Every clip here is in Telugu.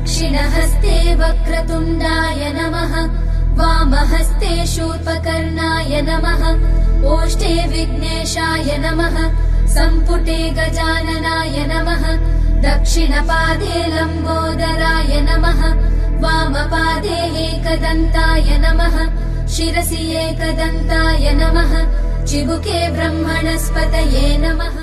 दक्षिणहस्ते वक्रतुण्डाय नमः वामहस्ते शूर्पकर्णाय नमः ओष्ठे विघ्नेशाय नमः सम्पुटे गजाननाय नमः दक्षिणपादे लम्बोदराय नमः वामपादे एकदन्ताय नमः शिरसि एकदन्ताय नमः चिबुके ब्रह्मणस्पतये नमः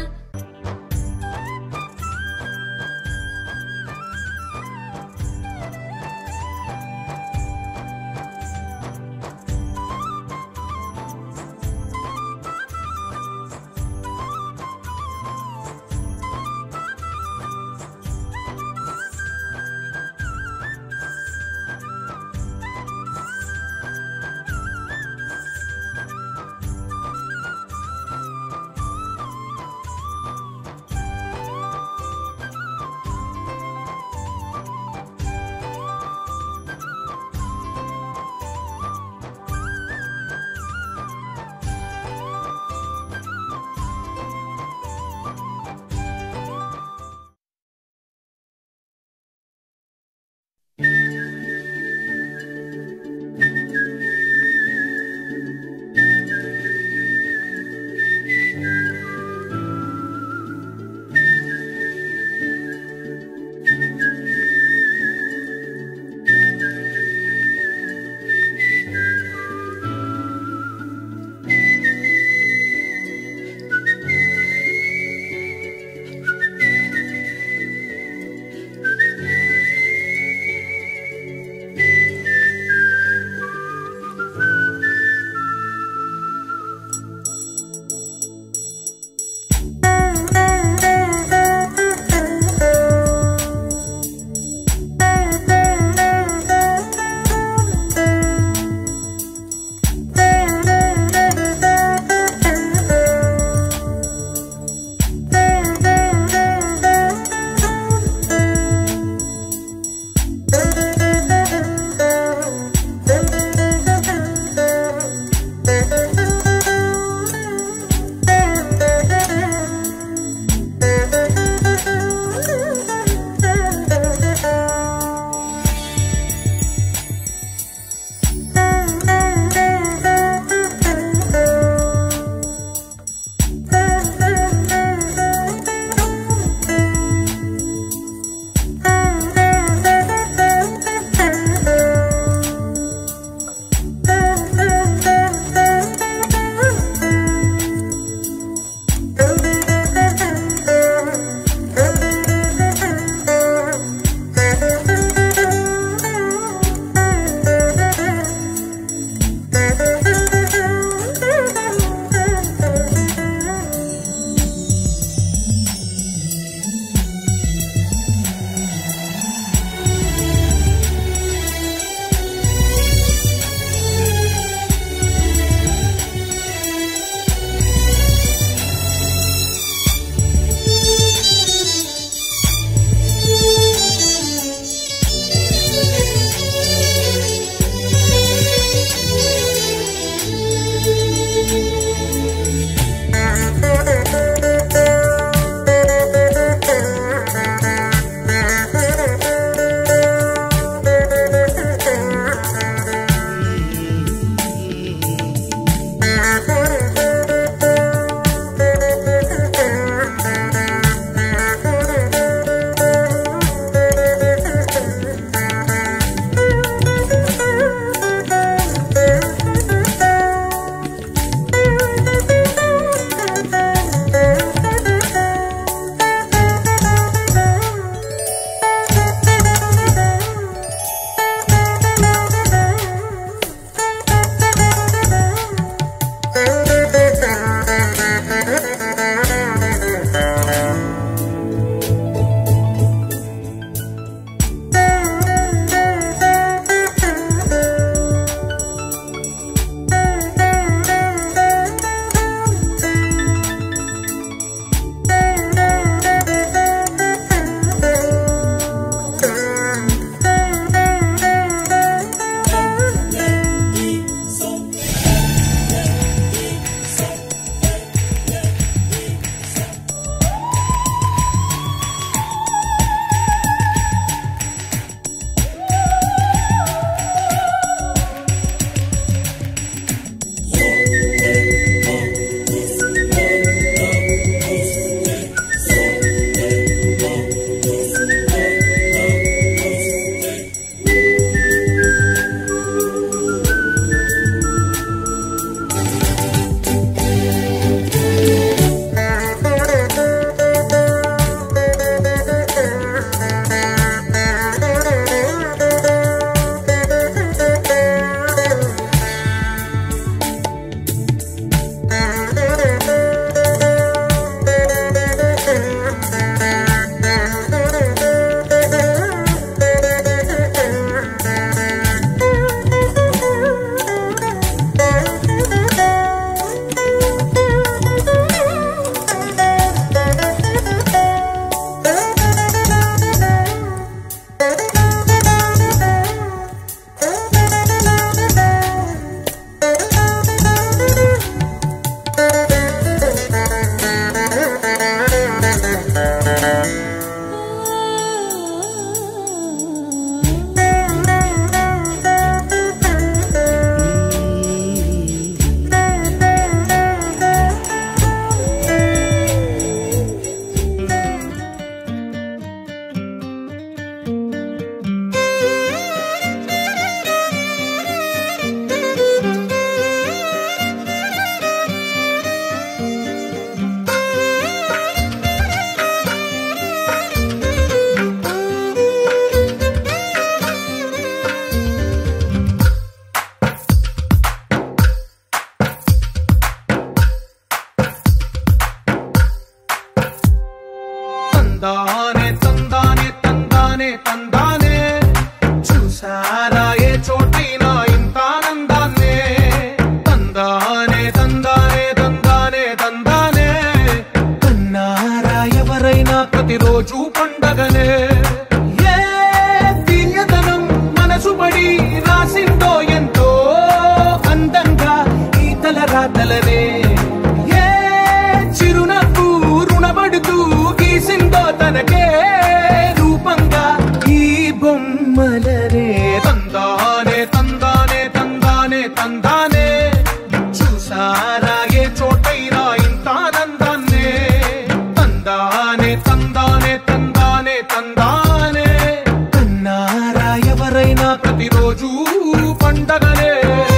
తందానే తందానే తందానే తందానే చూసారా ఏ చోటైనా ఇంత ఆనందాన్నే తందానే తందానే తందానే తందానే కన్నారా ఎవరైనా ప్రతిరోజు పండగనే ఏ తీయదనం మనసు పడి రాసిందో ఎంతో అందంగా ఈ తల రాతలనే ఏ చిరునవ్వు రుణపడుతూ గీసిందో తనకే రూపంగా ఈ బొమ్మలనే తందానే తందానే తందానే తందానే చూసారా ఏ చోటైనా ఇంత ఆనందాన్నే తందానే తందానే తందానే తందానే కన్నారా ఎవరైనా ప్రతిరోజు పండగనే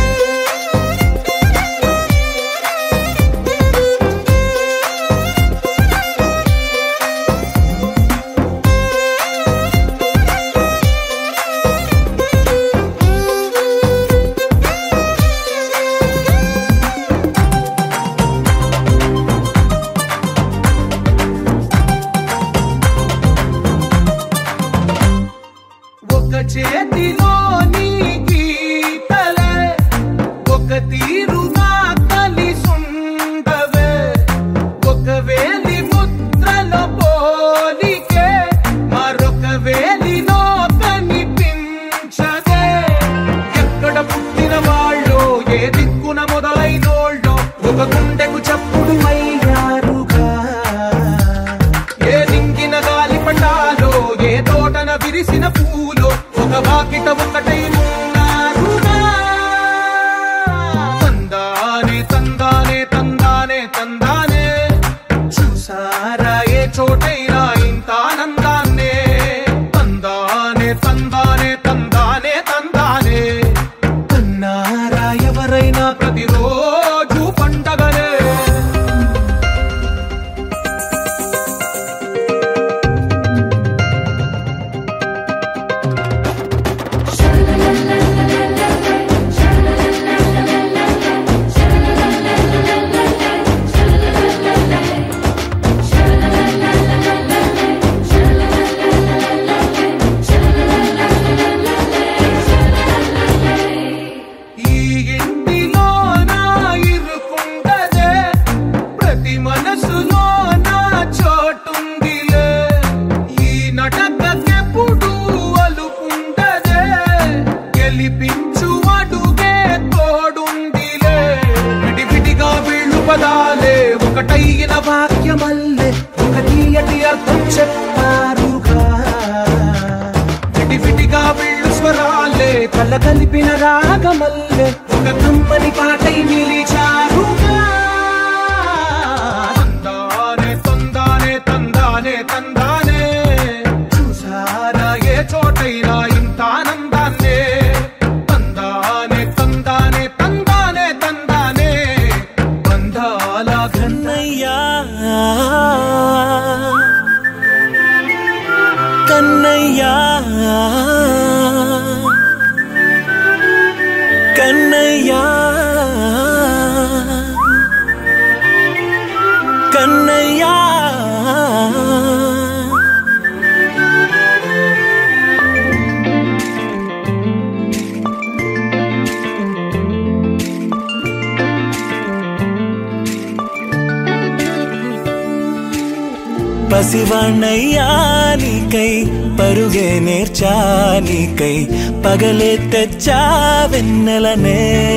ఒక చేతిలో నీ గీతలే ఒక తీరుగా కలిసుండవే ఒక వేలి ముద్రల పోలికే మరొక వేలిలో కనిపించదే ఎక్కడ పుట్టిన వాళ్ళో ఏ దిక్కున మొదలైనోళ్ళో ఒక గుండెకు చప్పుడు అయ్యారుగా ఏ దింగిన గాలి పటాలో ఏ తోటన విరిసిన పూలో ఒక వాకిట ఒకటై ఉన్నారుగా తందానే తందానే తందానే తందానే చూసారా ఏ చోటైనా ఇంత ఆనందాన్నే తందానే తందానే తందానే తందానే కన్నారా ఎవరైనా ప్రతిరోజు పండగనే ఈ ఇంటిలో నా ఇరుకుండదే ప్రతి మనసులో నా చోటుందిలే ఈ నటకెప్పుడు అలుకుండదే గెలిపించు అడుగే తోడుందిలే విడివిడిగా వీళ్ళు పదాలే ఒకటైన వాక్యమల్లే ఒక తీయటి అర్థం చెప్పారుగా విడివిడిగా వీళ్ళు స్వరాలే కళ్ళ కలిపిన రాగమల్లే ఒక కమ్మని పాటై నిలిచారుగా తందానే తందానే తందానే తందానే చూసారా ఏ చోటైనా ఇంత ఆనందాన్నే తందానే తందానే తందానే తందానే బంధాల కన్నయ్యా కన్నయ్యా కన్నయ్యా కన్నయ్యా పసివాణ్ణయ్యా నీకై పరుగే నేర్చా నీకై పగలే తెచ్చా వెన్నెలనే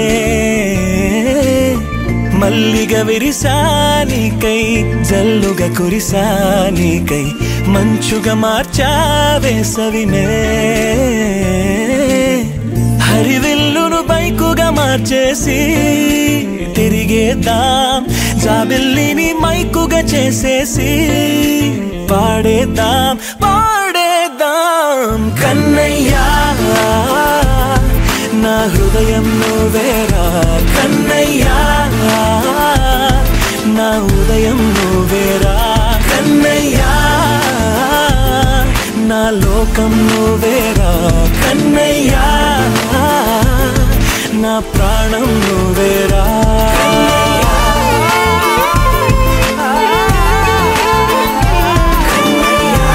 మల్లిగ విరిసా నీకై జల్లుగా కురిసా నీకై మంచుగా మార్చా వేసవినే హరివిల్లును బైకుగా మార్చేసి తిరిగేద్దాం జాబిల్లిని మైకుగా చేసేసి పాడేద్దాం పాడేద్దాం కన్నయ్యా నా హృదయం నువ్వేరా కన్నయ్యా నా ఉదయం నువ్వేరా కన్నయ్యా నా లోకం నువ్వేరా కన్నయ్యా నా ప్రాణం నువ్వేరా కన్నయ్యా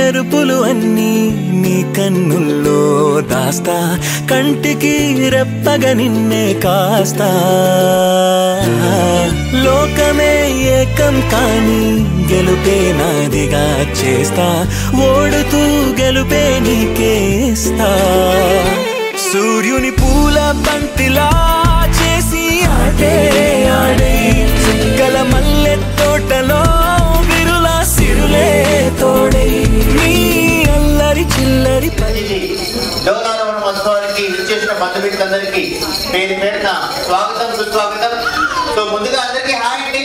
మెరుపులు అన్నీ నీ కన్నుల్లో దాస్తా కంటికి రెప్పగా నిన్నే కాస్తా లోకమే ఏకం కాని గెలుపే నాదిగా చేస్తా ఓడుతూ గెలుపే నీకేస్తా సూర్యుని పూల బంతిలా చేసి ఆడే ఆడే చుక్కల మల్లె తోటలో విరుల సిరులే తోడై నీ అల్లరి చిల్లరి పల్లి లోకారమణ మహోత్సవానికి విచ్చేసిన బంధుమిత్రులందరికీ పేరు పేరున స్వాగతం సుస్వాగతం సో ముందుగా అందరికీ హాయ్ అండి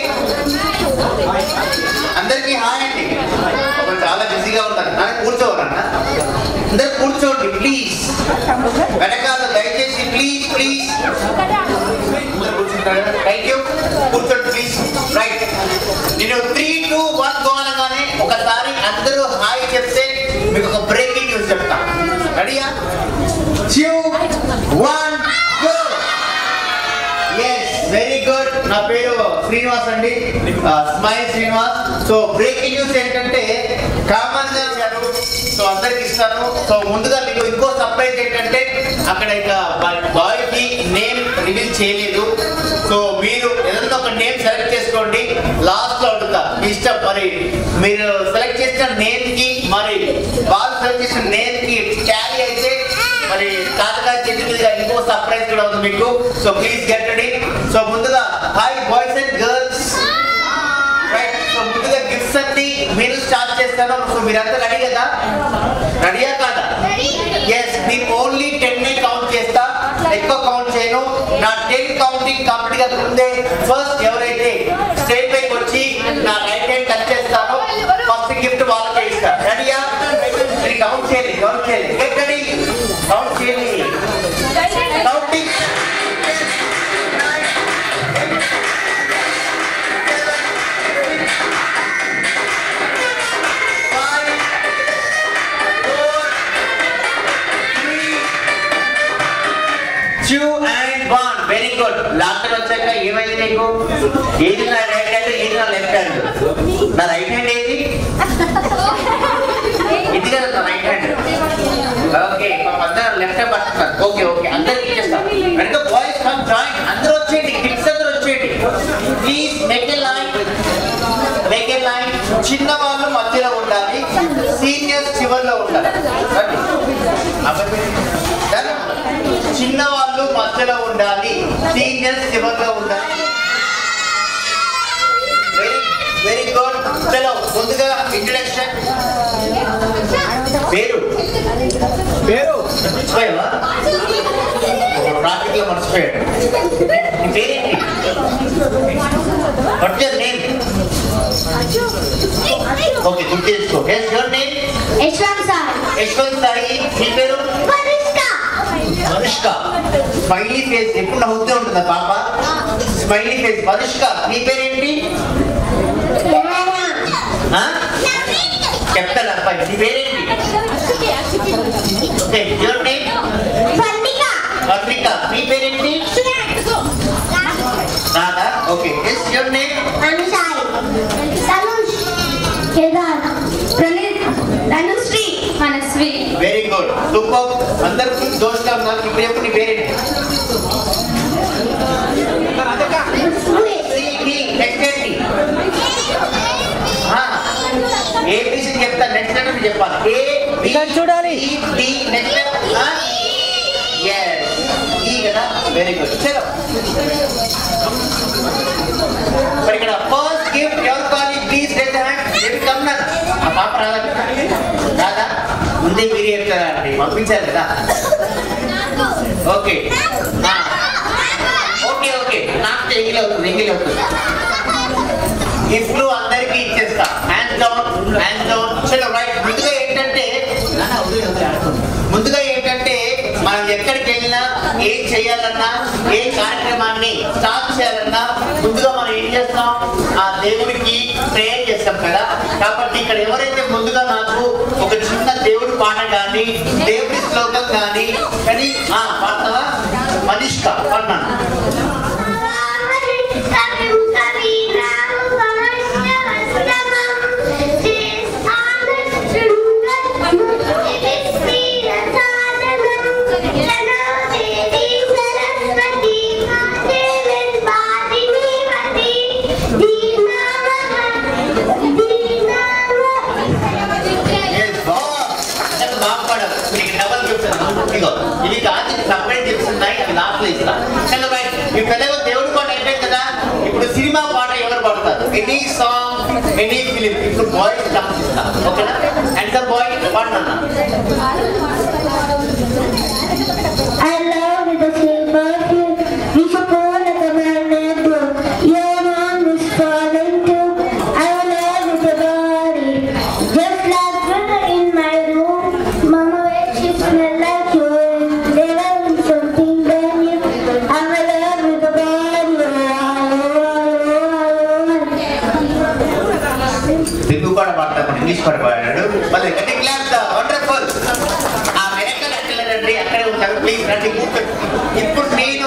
అందరికీ హాయ్ అండి ఒకరు చాలా బిజీగా ఉన్నారు నాకు కూర్చోవాలన్న అందరు కూర్చోండి ప్లీజ్ వెనకాల దయచేసి ప్లీజ్ ప్లీజ్ థ్యాంక్ యూ కూర్చోండి ప్లీజ్ రైట్ నేను త్రీ టూ వన్ అనగానే ఒకసారి అందరూ హాయ్ చెప్తే మీకు ఒక బ్రేకింగ్ న్యూస్ చెప్తా రెడీయా two one go yes very good నా పేరు శ్రీనివాస్ అండి smile Srinivas so breaking news ఏంటంటే కామన్ గారు సో అందరికి ఇస్తాను సో ముందుగా మీకు ఇంకో సర్ప్రైజ్ ఏంటంటే అక్కడ ఇక బాయ్ కి నేమ్ రివీల్ చేయలేదు సో మీరు ఏదైనా ఒక నేమ్ సెలెక్ట్ చేసుకోండి లాస్ట్ లో అడుగుతా మీ ఇష్టం మరి మీరు సెలెక్ట్ చేసిన నేమ్ కి మరి వాళ్ళు సెలెక్ట్ చేసిన నేమ్ కి క్యారీ అయితే మరి తాతగారి చేతి మీదుగా ఇంకో సర్ప్రైజ్ కూడా ఉంది మీకు so please get ready so ముందుగా hi boys and girls right so ముందుగా గిఫ్ట్స్ అన్ని మీరు స్టార్ట్ చేస్తాను సో మీరంతా రెడీ కదా రెడీయా కాదా ఎస్ నేను ఓన్లీ టెన్ ని కౌంట్ చేస్తా ఎక్కువ కౌంట్ చేయను నా టెన్ కౌంటింగ్ కంప్లీట్ గా ముందే ఫస్ట్ ఎవరైతే స్టేజ్ పైకి వచ్చి నా రైట్ హ్యాండ్ టచ్ చేస్తారో ఫస్ట్ గిఫ్ట్ వాళ్ళకే ఇస్తా రెడీయా మీరు కౌంట్ చేయాలి కౌంట్ చేయాలి గెట్ రెడీ కౌంట్ చేయాలి counting two and one very good last వచ్చాక ఏమైంది నీకు ఏది నా రైట్ హ్యాండ్ ఏది నా లెఫ్ట్ హ్యాండ్ నా రైట్ హ్యాండ్ ఏది ఇది కదా నా రైట్ హ్యాండ్ ఓకే అందరూ లెఫ్ట్ హ్యాండ్ పట్టుకున్నారు ఓకే ఓకే అందరికి ఇచ్చేస్తాం వెనక బాయ్స్ కమ్ జాయిన్ అందరూ వచ్చేయండి కిడ్స్ అందరూ వచ్చేయండి please make a line make a line చిన్న వాళ్ళు మధ్యలో ఉండాలి సీనియర్స్ చివరిలో ఉండాలి రండి. అబ్బాయి, రండి. చిన్న వాళ్ళు మధ్యలో ఉండాలి సీనియర్స్ చివరిలో ఉండాలి వెరీ వెరీ గుడ్ చలో ముందుగా ఇంట్రడక్షన్ పేరు పేరు మర్చిపోయావా ట్రాఫిక్ లో మర్చిపోయాడు నీ పేరేంటి వాట్ యువర్ నేమ్ ఓకే గుర్తు చేసుకో yes your name Yashwanth sir Yashwanth Sai నీ పేరు మనుష్క స్మైలీ ఫేస్ ఎప్పుడు నవ్వుతూ ఉంటుందా పాప స్మైలీ ఫేస్ మనుష్క నీ పేరేంటి ఆ? చెప్తాను అబ్బాయి నీ పేరేంటి ఓకే యువర్ నేమ్ పత్రిక నీ పేరేంటి Radha okay yes your name Dhanushree Manasvi very good super అందరికి దోషంగా ఉన్నారు ఇప్పుడు ఎప్పుడు నీ పేరేంటి నెక్స్ట్ ఏంటి ఏబిసి చెప్తా నెక్స్ట్ అంటే చెప్పాలి ఏ చూడాలి బి నెక్స్ట్ ఎస్ ఈ కదా వెరీ గుడ్ చలో మరి ఇక్కడ ఫస్ట్ గిఫ్ట్ ఎవరు కావాలి please raise hand baby come నా ఆ పాప రాదా రాదా ముందే మీరు చెప్తారా అండి పంపించారు కదా ఓకే ఓకే ఓకే నాకు ఎంగిలి అవుతుంది ఎంగిలి అవుతుంది గిఫ్ట్లు అందరికీ ఇచ్చేస్తా హ్యాండ్ డౌన్ హ్యాండ్ డౌన్ చలో రైట్ ముందుగా ఏంటంటే నాన్న, వదిలేయ్, వదిలేయ్, ఆడుకోండి. ముందుగా ఏంటంటే మనం ఎక్కడికి వెళ్ళినా ఏం చేయాలన్నా ఏ కార్యక్రమాన్ని స్టార్ట్ చేయాలన్నా ముందుగా మనం ఏం చేస్తాం ఆ దేవుడికి ప్రేయర్ చేస్తాం కదా కాబట్టి ఇక్కడ ఎవరైతే ముందుగా నాకు ఒక చిన్న దేవుడి పాట కానీ దేవుడి శ్లోకం కానీ కానీ ఆ, పాడతావా మనిష్క పన్నాను కవి ఇగో ఇవి కాదు ఇది సపరేట్ గిఫ్ట్స్ ఉన్నాయి అవి లాస్ట్ లో ఇస్తా చలో రైట్ మీ పెద్దగా దేవుడి పాట అయిపోయింది కదా ఇప్పుడు సినిమా పాట ఎవరు పాడతారు ఎనీ సాంగ్ ఎనీ ఫిలిం ఇప్పుడు బాయ్స్ డాన్స్ ఇస్తా ఓకేనా అండ్ ద బాయ్ పాడనా I love the shape of you. We should go like a magnet too. Your arm is falling too. I love the body. Just like water in my room. Mama, where she smell like you. Never in something brand new. I'm in love with the body. Telugu పాట పాడతాడు ఇంగ్లీష్ పాట పాడాడు మళ్ళీ గట్టి క్లాస్ వండర్ఫుల్ ఆ వెనకాల అక్కలేదండి అక్కడే ఉంటారు ప్లీజ్ రండి కూర్చోండి ఇప్పుడు నేను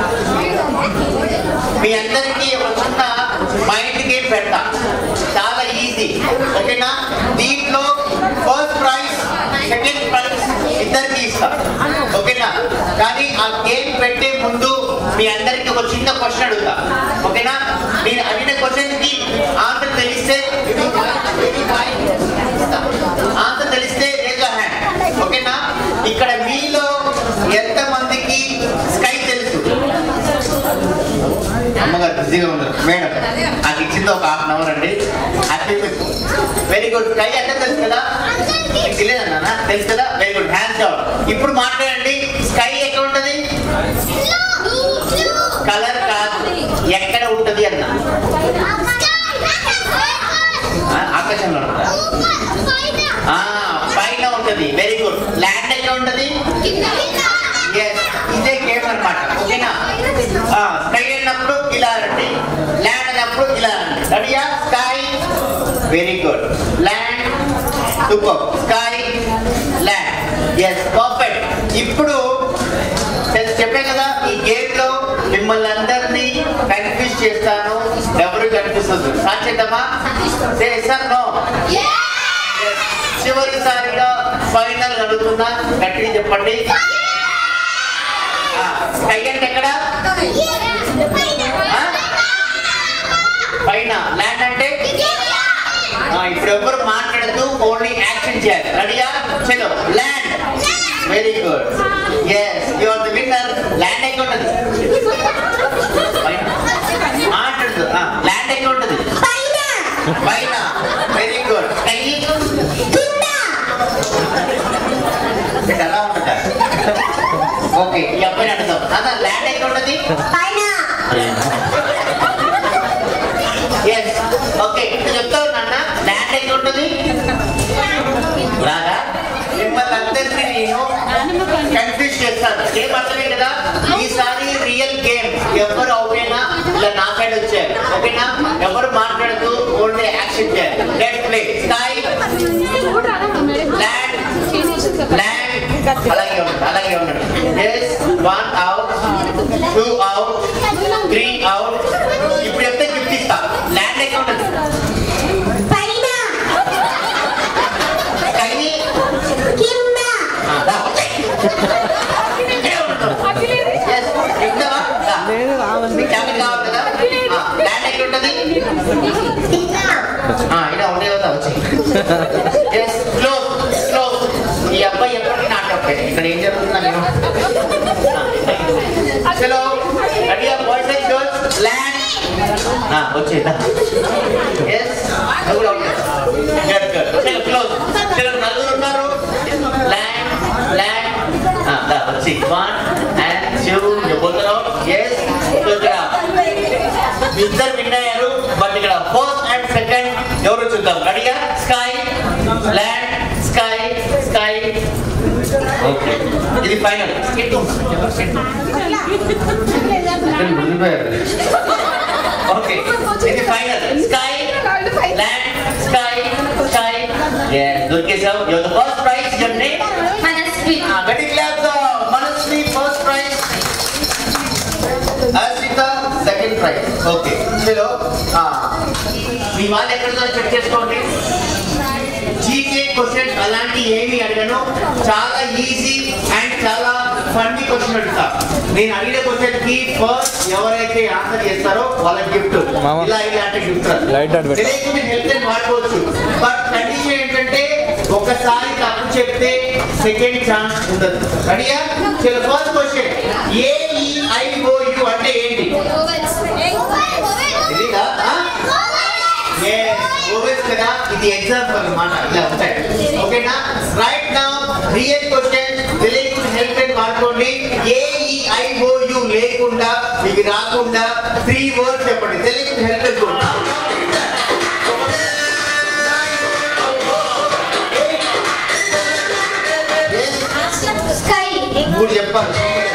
మీ అందరికీ ఒక చిన్న మైండ్ గేమ్ పెడతా చాలా ఈజీ ఓకేనా దీంట్లో ఫస్ట్ ప్రైజ్ సెకండ్ ప్రైజ్ ఇద్దరికి ఇస్తా ఓకేనా కానీ ఆ గేమ్ పెట్టే ముందు మీ అందరికి ఒక చిన్న క్వశ్చన్ అడుగుతా ఓకేనా నేను అడిగిన క్వశ్చన్ కి ఆన్సర్ తెలిస్తే ఆన్సర్ తెలిస్తే రేజ్ హ్యాండ్ ఓకేనా ఇక్కడ మీలో ఎంత మందికి స్కై తెలుసు అమ్మగారు బిజీగా ఉన్నారు మేడం నాకు ఇచ్చింది ఒక హాఫ్ అన్ అవర్ అండి హ్యాపీ వెరీ గుడ్ స్కై అంటే తెలుసు కదా మీకు తెలియదన్నా తెలుసు కదా వెరీ గుడ్ హ్యాండ్స్ డౌన్ ఇప్పుడు మాట్లాడండి స్కై ఎక్కడ ఉంటది కలర్ కాదు ఎక్కడ ఉంటది అన్న ఆ, ఆకాశంలో ఉంటుందా ఆ, పైన ఉంటది వెరీ గుడ్ ల్యాండ్ ఎక్కడ ఉంటది Yes, ఇదే గేమ్ అన్నమాట ఓకేనా స్కై అన్నప్పుడు ఇలా రండి ల్యాండ్ అన్నప్పుడు ఇలా రండి రెడీయా sky very good land super sky land yes perfect ఇప్పుడు నేను చెప్పే కదా ఈ గేమ్ లో మిమ్మల్ని అందరినీ కన్ఫ్యూజ్ చేస్తాను ఎవరు కనిపిస్తుంది సాధ్యతమా సార్ నో చివరిసారిగా ఫైనల్ అడుగుతున్నా గట్టిగా చెప్పండి స్కై అంటే ఎక్కడ ఆ? పైన ల్యాండ్ అంటే ఆ, ఇప్పుడు ఎవరు మాట్లాడుతూ ఓన్లీ యాక్షన్ చేయాలి రెడీయా చలో land very good yes you are the winner land ఎక్కడ ఉంటుంది పైన మాట్లాడదు ల్యాండ్ ఎక్కడ ఉంటుంది పైన వెరీ గుడ్ స్కై ఎలా ఉంటుంది ఓకే ఈ అబ్బాయిని అడుగుతాం అన్న ల్యాండ్ ఎక్కడ ఉంటుంది ఎస్ ఓకే చెప్తావు నాన్న ల్యాండ్ ఎక్కడ ఉంటుంది రాగా మిమ్మల్ని అందరినీ నేను కన్ఫ్యూజ్ చేస్తాను ఏం అర్థమే కదా ఈసారి రియల్ గేమ్ ఎవరు అవుట్ అయినా ఇలా నా సైడ్ వచ్చారు ఓకేనా ఎవరు మాట్లాడుతూ ఓన్లీ యాక్షన్ చేయాలి let play sky land land అలాగే ఉండండి అలాగే ఉండండి yes one out two out three out ఇప్పుడు చెప్తే గిఫ్ట్ ఇస్తా ల్యాండ్ ఎక్కడ ఉంటుంది స్కై ఆ, రా. ఇక్కడే ఉంటుంది. Yes, చెప్తావా? రా. నీకు క్యాబిన్ కావాలి కదా ఆ, ల్యాండ్ ఎక్కడ ఉంటుంది ఆ, ఇలా ఉండే కదా వచ్చి ఎస్ క్లోజ్ క్లోజ్ ఈ అబ్బాయి ఎప్పటికీ నాటప్పే ఇక్కడ ఏం జరుగుతుందా నేను చలో ready boys and girls land వచ్చేదా ఎస్ నువ్వు కూడా గుడ్ గుడ్ చలో క్లోజ్ చలో నలుగురు ఉన్నారు ల్యాండ్ ల్యాండ్ దా వచ్చి వన్ అండ్ టూ పోతున్నావు ఎస్ ఇక్కడ ఇద్దరు విన్ అయ్యారు బట్ ఇక్కడ ఫస్ట్ అండ్ సెకండ్ ఎవరు చూద్దాం రెడీగా sky land sky sky okay ఇది ఫైనల్ ఓకే ఇది final sky land sky sky దొరికేసావు your the first prize your name Manasvi గట్టి clap Manasvi first prize Arshitha second prize okay చలో మీ వాళ్ళు ఎక్కడిదో చెక్ చేసుకోండి జీకే క్వశ్చన్ అలాంటి ఏమి అడగను చాలా ఈజీ అండ్ చాలా ఫన్నీ క్వశ్చన్ అడుగుతా నేను అడిగిన క్వశ్చన్ కి ఫస్ట్ ఎవరైతే ఆన్సర్ చేస్తారో వాళ్ళకి గిఫ్ట్ మామ. ఇలా ఇలాంటి గిఫ్ట్ Light అటు పెట్టు. తెలియక మీరు హెల్త్ వాడుకోవచ్చు బట్ కండిషన్ ఏంటంటే ఒకసారి తప్పు చెప్తే సెకండ్ ఛాన్స్ ఉండదు రెడీయా చలో first question A E I O you అంటే ఏంటి తెలీదా ఓవెల్స్ కదా ఇది ఎగ్జాంపుల్ అన్నమాట ఇలా ఉంటాయి ఓకేనా రైట్ నౌ రియల్ క్వశ్చన్ తెలియకుండా హెల్ప్ అని వాడుకోండి ఏ ఈ ఐ ఓ యు లేకుండా మీకు రాకుండా త్రీ వర్డ్స్ చెప్పండి తెలియకుండా హెల్ప్ అనుకోండి Sky. మూడు చెప్పాలి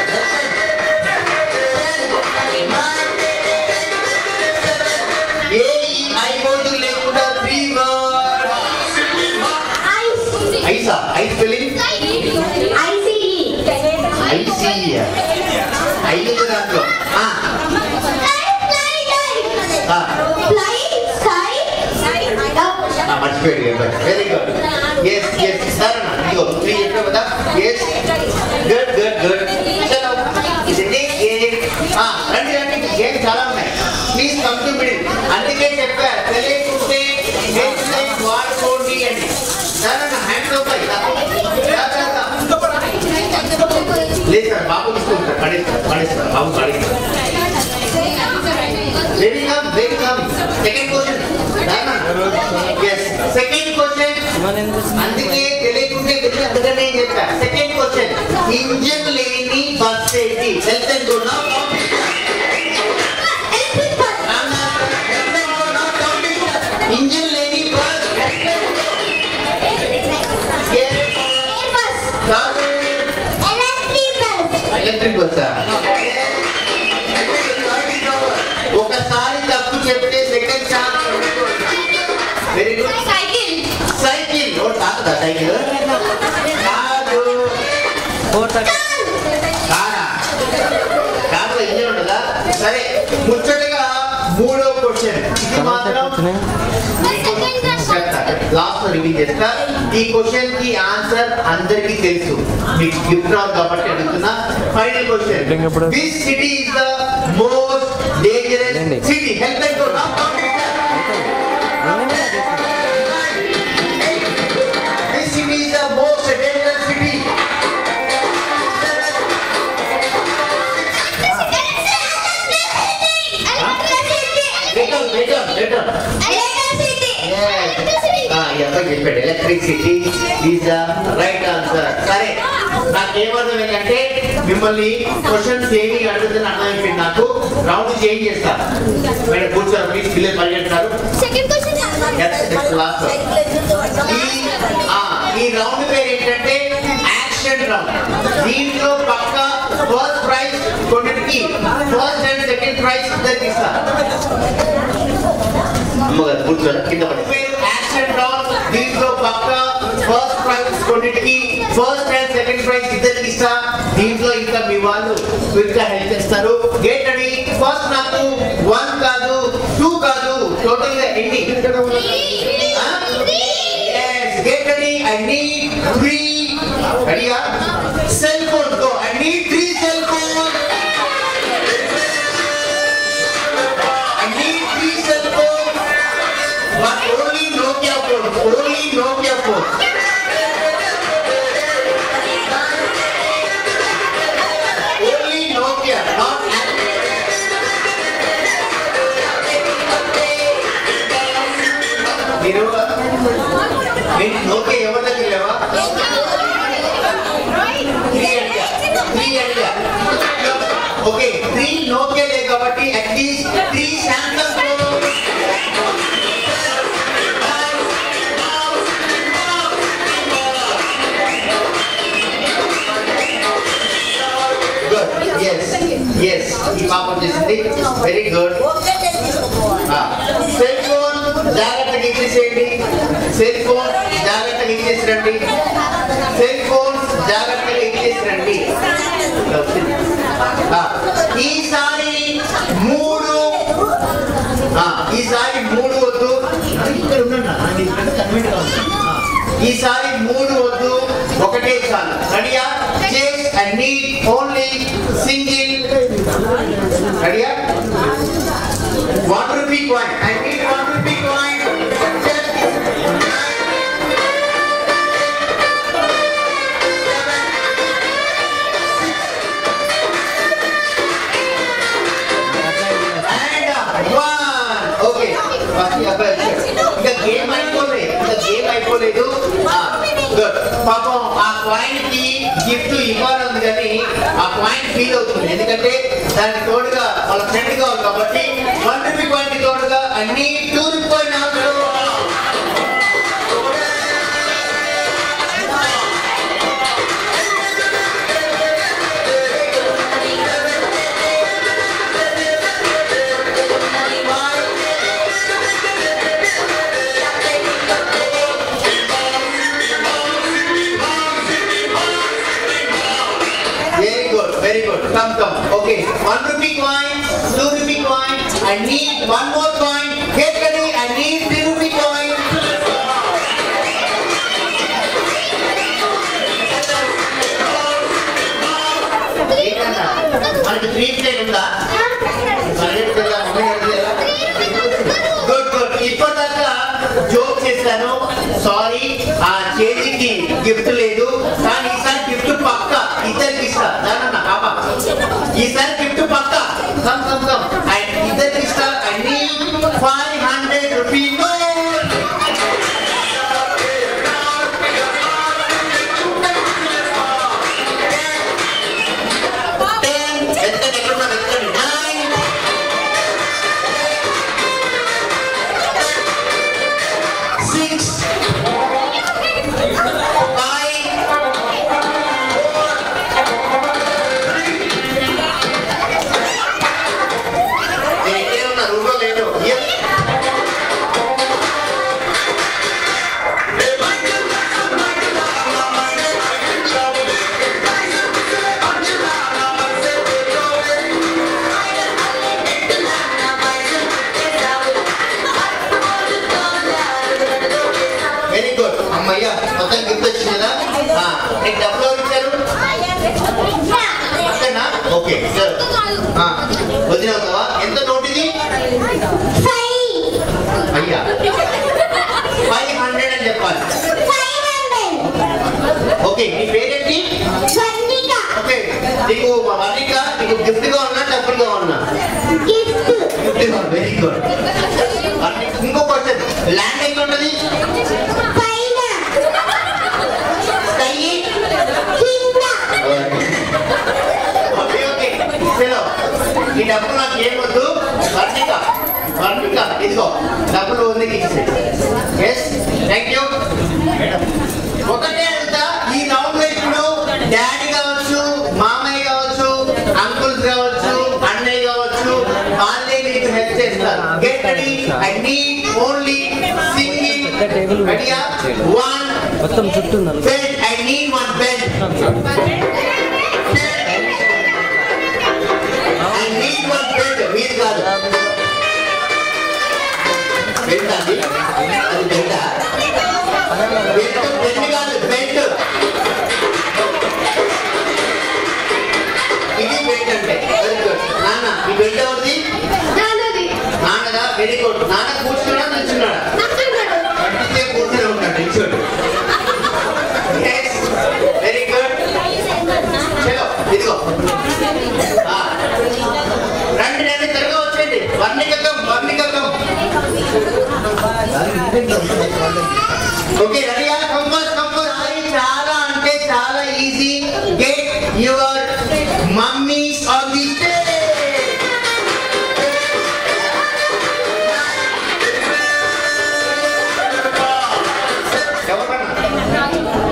A E I O U లేకుండా త్రీ వర్డ్స్ Ice. ఐసా ఐ స్పెల్లింగ్ I-C-E. ఐసీ ఐదు దాంట్లో ఆ, Fly, fly, fly. ఆ, Fly, sky. Up. ఆ, మర్చిపోయాడు వెరీ గుడ్ ఎస్ ఎస్ సరే ఇదిగో త్రీ చెప్పావు కదా ఎస్ గుడ్ గుడ్ గుడ్ చలో ఇది ఏ ఆ, రండి రండి గేమ్ చాలా ఉన్నాయి ప్లీజ్ కమ్ టు మిడిల్ అందుకే చెప్పా తెలియకుంటే హెల్ప్ లైన్ వాడుకోండి అని సరే హ్యాండ్ లోపలి లేదు సార్ బాబు తీసుకుంటారు పడేస్తారు పడేస్తారు బాబు పడేస్తారు very come very come second question yes second question అందుకే తెలియకుంటే వెళ్ళి అందుకనే చెప్పా సెకండ్ క్వశ్చన్ ఇంజన్ లేని బస్ ఏంటి health and good Electric bus. Engine లేని బస్ Air bus. కాదు Electric bus. ఎలక్ట్రిక్ బస్సా ఒకసారి తప్పు చెప్తే second chance very good Cycle. Cycle ఓ తాకుదా సైకిల్ కాదు కాదా కాదు ఇంజన్ ఉండదా సరే ముచ్చటగా మూడో క్వశ్చన్ ఇది మాత్రం లాస్ట్ రివీల్ చేస్తా ఈ క్వశ్చన్ కి ఆన్సర్ అందరికీ తెలుసు మీకు గిఫ్ట్ రావు కాబట్టి అడుగుతున్నా final question this city is the most dangerous city help like this city is the most dangerous city better better better చెప్పాడు electricity is the right answer సరే నాకేమర్థం ఏంటంటే మిమ్మల్ని క్వశ్చన్స్ ఏమి అడుగుతుంది అర్థమైపోయింది నాకు రౌండ్ చేంజ్ చేస్తా మేడం కూర్చోరు ప్లీజ్ పిల్లలు పరిగెడతారు లాస్ట్ ఈ ఆ, ఈ రౌండ్ పేరు ఏంటంటే యాక్షన్ రౌండ్ దీంట్లో పక్క ఫస్ట్ ప్రైజ్ కొన్నిటికి ఫస్ట్ అండ్ సెకండ్ ప్రైజ్ ఇద్దరికి ఇస్తా అమ్మగారు కూర్చోండి కింద పడి యాక్షన్ రౌండ్ దీంట్లో పక్క ఫస్ట్ ప్రైజ్ కొన్నిటికి ఫస్ట్ అండ్ సెకండ్ ప్రైజ్ ఇద్దరికి ఇస్తా దీంట్లో ఇంకా మీ వాళ్ళు క్విక్ గా హెల్ప్ చేస్తారు గేట్ రెడీ ఫస్ట్ నాకు వన్ కాదు టూ కాదు టోటల్ గా ఎన్ని Yes, get ready. I need three. Ready? yeah? Cell phone. Go. I need three cell phones. I need three cell phones. But only Nokia phone. Only Nokia phone. Only Nokia, not మీరు నేను నోకే ఎవరి దగ్గర లేవా త్రీ అడిగా త్రీ అడిగా ఓకే త్రీ నోకే లే కాబట్టి at least three Samsung good S S ఈ పాప చేసింది వెరీ గుడ్ సెల్ ఫోన్ జాగ్రత్తగా ఇచ్చేసేయండి సెల్ ఫోన్ జాగ్రత్తగా ఇచ్చేసి రండి సెల్ ఫోన్ జాగ్రత్తగా ఇచ్చేసి రండి ఆ, ఈసారి మూడు ఆ, ఈసారి మూడు వద్దు ఇక్కడ ఉండండి నాకు ఇక్కడ కన్వెంట్ గా ఉంది. ఆ, ఈసారి మూడు వద్దు ఒకటే చాలు రెడీయా చేస్ అండ్ నీడ్ ఓన్లీ సింగిల్ రెడీయా one rupee coin I need one rupee coin coin కి గిఫ్ట్ ఇవ్వాలని ఉంది కానీ ఆ కాయిన్ ఫీల్ అవుతుంది ఎందుకంటే దానికి తోడుగా వాళ్ళ ఫ్రెండ్ కావాలి కాబట్టి వన్ రూపీ కాయిన్ కి తోడుగా అన్ని టూ రూపీ కాయిన్ అవసరం Very good, very good. Come, come. Okay, one rupee coin, two rupee coin. I need one more coin. Get ready. I need three rupee coin. ఏంటన్నా? మనకి త్రీ ప్లేట్ ఉందా పన్నెండు కదా, మమ్మీ అడిగింది కదా? గుడ్ గుడ్ ఇప్పటిదాకా జోక్ చేశాను సారీ ఆ చేతికి గిఫ్ట్ లేదు కానీ ఈసారి గిఫ్ట్ పక్క ఇద్దరికి ఇస్తా దానన్న పాప ఈసారి గిఫ్ట్ పక్క కమ్ కమ్ కమ్ అండ్ ఇద్దరికి ఇస్తా అన్ని ఫైవ్ హండ్రెడ్ రూపీ టెన్ ఎక్కడ ఎక్కడ ఎక్కడ నైన్ six, five, నేను ఇక్కడే ఉన్నా, room లో లేను. Yes. వెరీ గుడ్ అమ్మయ్య మొత్తం గిఫ్ట్ వచ్చింది కదా ఆ, నీకు డబ్బులు ఎవరు ఇచ్చారు అక్కడనా ఓకే సరే ఆ, వదిన అవుతావా ఎంత నోట్ ఇది అయ్యా ఫైవ్ హండ్రెడ్ అని చెప్పాలి ఓకే నీ పేరేంటి ఓకే నీకు మా వర్ణిక నీకు గిఫ్ట్ గా ఉన్నా డబ్బులు గా ఉన్నా గిఫ్ట్ గా వెరీ గుడ్ ఇంకో క్వశ్చన్ ల్యాండ్ ఎక్కడ ఉన్నది స్కై ఓకే ఓకే చలో ఈ డబ్బులు నాకు ఏం వద్దు వర్ణిక వర్ణిక ఇదిగో డబ్బులు ఉంది ఎస్ థ్యాంక్ యూ ఒకటే అడుగుతా ఈ రౌండ్ లో ఇప్పుడు డాడీ కావచ్చు మామయ్య కావచ్చు అంకుల్స్ కావచ్చు అన్నయ్య కావచ్చు వాళ్ళే మీకు హెల్ప్ చేస్తారు get ready I need only single రెడీయా వన్ మొత్తం చుట్టూ నలుగు bed I need one bed I need one bed మీరు కాదు బెడ్ అది అది బెడ్ బెడ్ బెడ్ కాదు బెడ్ ఇది బెడ్ అంటే వెరీ గుడ్ నాన్న ఈ బెడ్ ఎవరిది నాన్నదా వెరీ గుడ్ నాన్న కూర్చున్నాడా నిల్చున్నాడా అంటే కూర్చొని ఉంటాడు నిల్చోడు వెరీ గుడ్ చలో ఇదిగో ఆ. రండి రండి త్వరగా వచ్చేయండి వర్ణికకం వర్ణికకం ఓకే రెడీయా కంపోజ్ కంపోజ్ చాలా అంటే చాలా easy get your mummies on the stage ఎవరన్నా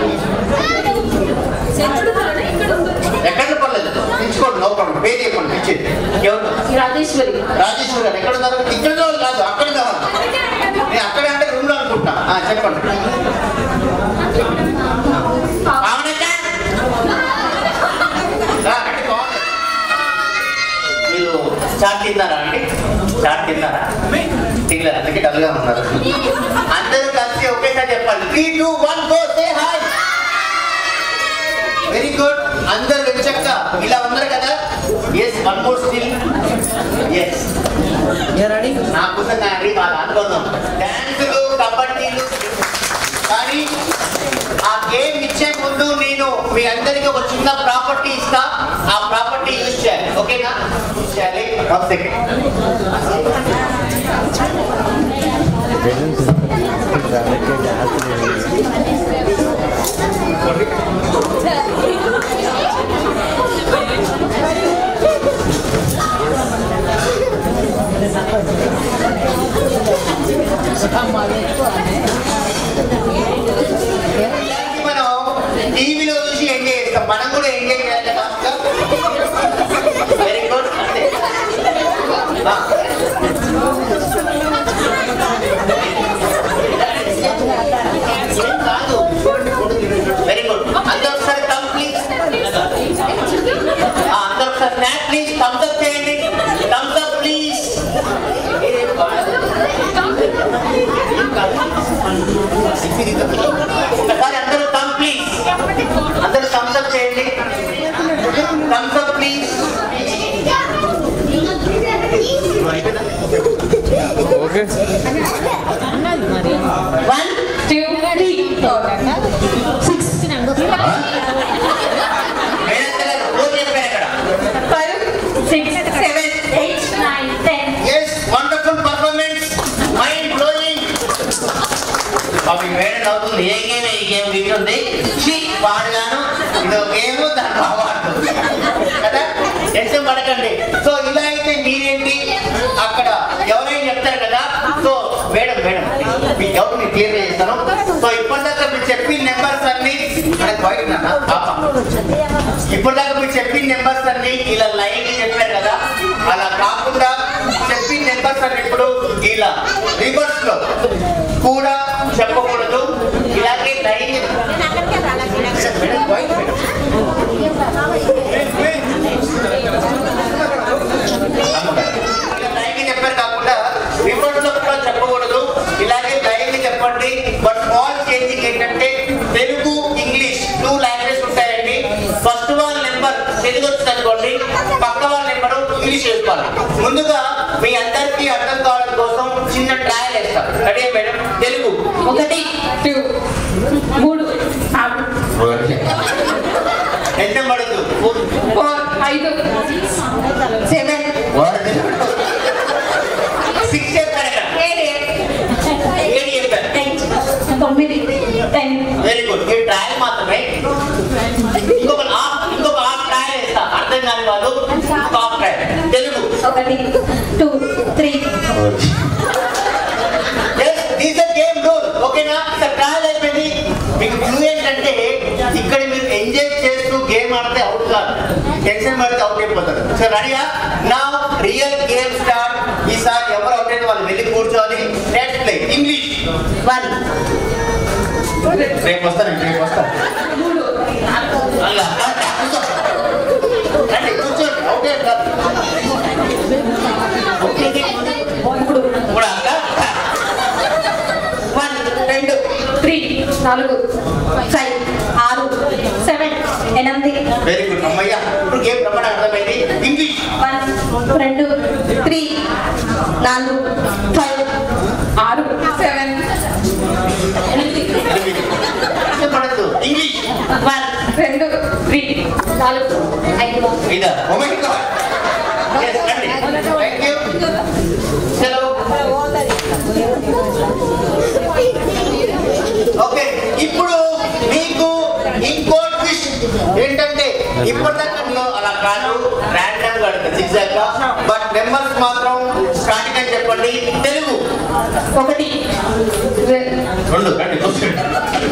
ఎక్కడ పర్లేదు తీసుకోండి నో ప్రాబ్లం పేరు చెప్పండి ఇచ్చేది ఎవరు రాజేశ్వరి రాజేశ్వరి గారు ఎక్కడ ఉన్నారు ఇక్కడ వాళ్ళు కాదు అక్కడ కావాలి నేను అక్కడ అంటే రూమ్ లో అనుకుంటా ఆ, చెప్పండి పావనక్క? రా, రండి, పావనక్క. మీరు చాట్ తిన్నారా అండి చాట్ తిన్నారా తినలేదు అందుకే డల్గా ఉన్నారు అందరూ కలిసి ఒకేసారి చెప్పాలి three two one go say hi very good అందరు వెంచక్క ఇలా ఉన్నారు కదా yes one more still yes ready నాకున్న దాన్ని వాళ్ళ అనుబంధం డాన్సులు కబడ్డీలు కానీ ఆ గేమ్ ఇచ్చే ముందు నేను మీ అందరికి ఒక చిన్న ప్రాపర్టీ ఇస్తా ఆ ప్రాపర్టీ యూజ్ చేయాలి ఓకేనా యూజ్ చేయాలి వన్ సెకండ్ టీవీలో చూసి ఎంజాయ్ చేస్తాం మనం కూడా ఎంజాయ్ చేయాలి కదా వెరీ గుడ్ అంతే ఆ. ఏం కాదు వెరీ గుడ్ అందరూ ఒకసారి థమ్ ప్లీజ్ అందరూ ఒకసారి స్నాక్ ప్లీజ్ థమ్స్ అప్ చేయండి థమ్స్ అప్ ప్లీజ్ ఒకసారి అందరూ థమ్ ప్లీజ్ అందరూ థమ్స్ అప్ చేయండి thumbs up please one two three six మేడంతా గారు ఫోన్ చెప్పారు ఇక్కడ five six seven eight nine ten yes wonderful performance mind blowing అవి మేడం అవుతుంది ఏ గేమ్ ఈ గేమ్ దిగుతుంది షీ పాడగాను ఇదో గేమ్ దాంట్లో అవార్డు కదా టెన్షన్ పడకండి సో ఇలా అయితే మీరేంటి అక్కడ ఎవరైనా చెప్తారు కదా సో మేడం మేడం మీ డౌట్ మీరు క్లియర్ చేస్తాను సో ఇప్పటిదాకా మీరు చెప్పిన నెంబర్స్ అన్ని మనకు బయట నాన్న, పాప ఇప్పటిదాకా మీరు చెప్పిన నెంబర్స్ అన్ని ఇలా లైన్ చెప్పారు కదా అలా కాకుండా చెప్పిన నెంబర్స్ అన్ని ఇప్పుడు ఇలా రివర్స్ లో కూడా చెప్పకూడదు ఇలాగే లైన్ మేడం, white మేడం. ఇలా లైన్ చెప్పారు కాకుండా రివర్స్ లో కూడా చెప్పకూడదు ఇలాగే లైన్ చెప్పండి బట్ స్మాల్ చేంజింగ్ ఏంటంటే తెలుగు ఇంగ్లీష్ టూ లాంగ్వేజ్ ఉంటాయండి ఫస్ట్ వాళ్ళ నెంబర్ తెలుగు వచ్చింది అనుకోండి పక్క వాళ్ళ నెంబర్ ఇంగ్లీష్ వేసుకోవాలి ముందుగా మీ అందరికీ అర్థం కావడం కోసం చిన్న ట్రయల్ వేస్తాం రెడీ మేడం తెలుగు ఒకటి టూ మూడు నాలుగు ఎంత పడదు ఫోర్ ఐదు సెవెన్ సిక్స్ చెప్పారు ఇక్కడ ఏడు ఏడు చెప్పారు ఎయిట్ తొమ్మిది టెన్ వెరీ గుడ్ ఈ ట్రయల్ మాత్రమే ఇంకొక హాఫ్ ఇంకొక హాఫ్ ట్రయల్ వేస్తా అర్థం కాని వాళ్ళు ఇంకొక హాఫ్ ట్రయల్ తెలుగు ఒకటి two three yes these game rule ఓకేనా ఇక్కడ ట్రయల్ అయిపోయింది మీకు క్లూ ఏంటంటే ఇక్కడ మీరు ఎంజాయ్ చేస్తూ గేమ్ ఆడితే అవుట్ కాదు టెన్షన్ పడితే అవుట్ అయిపోతారు సో రెడీయా నా రియల్ గేమ్ స్టార్ట్ ఈసారి ఎవరు అవుట్ అయితే వాళ్ళు వెళ్ళి కూర్చోవాలి నెక్స్ట్ ప్లే ఇంగ్లీష్ వన్ రేపు వస్తాను రేపు వస్తాను మూడు అలా కూర్చో. రండి కూర్చోండి అవుటే కాదు మూడు ఇప్పుడు అక్క వన్ రెండు త్రీ నాలుగు ఫైవ్ ఆరు సెవెన్ ఎనిమిది వెరీ గుడ్ అమ్మయ్య ఇప్పుడు గేమ్ రమ్మని అర్థమైంది ఇంగ్లీష్ వన్ రెండు త్రీ నాలుగు ఫైవ్ ఆరు సెవెన్ ఎనిమిది ఎనిమిది పడద్దు ఇంగ్లీష్ వన్ రెండు త్రీ నాలుగు ఐదు ఇదా ఓ మై గాడ్ yes రండి థ్యాంక్ యూ చలో ఓకే ఇప్పుడు మీకు ఇంకో ట్విస్ట్ ఏంటంటే ఇప్పటిదాకా నేను అలా కాదు ర్యాండమ్ గా అడుగుతా zigzag గా బట్ నెంబర్స్ మాత్రం స్టార్టింగ్ అని చెప్పండి తెలుగు ఒకటి రె- రెండు రండి కూర్చోండి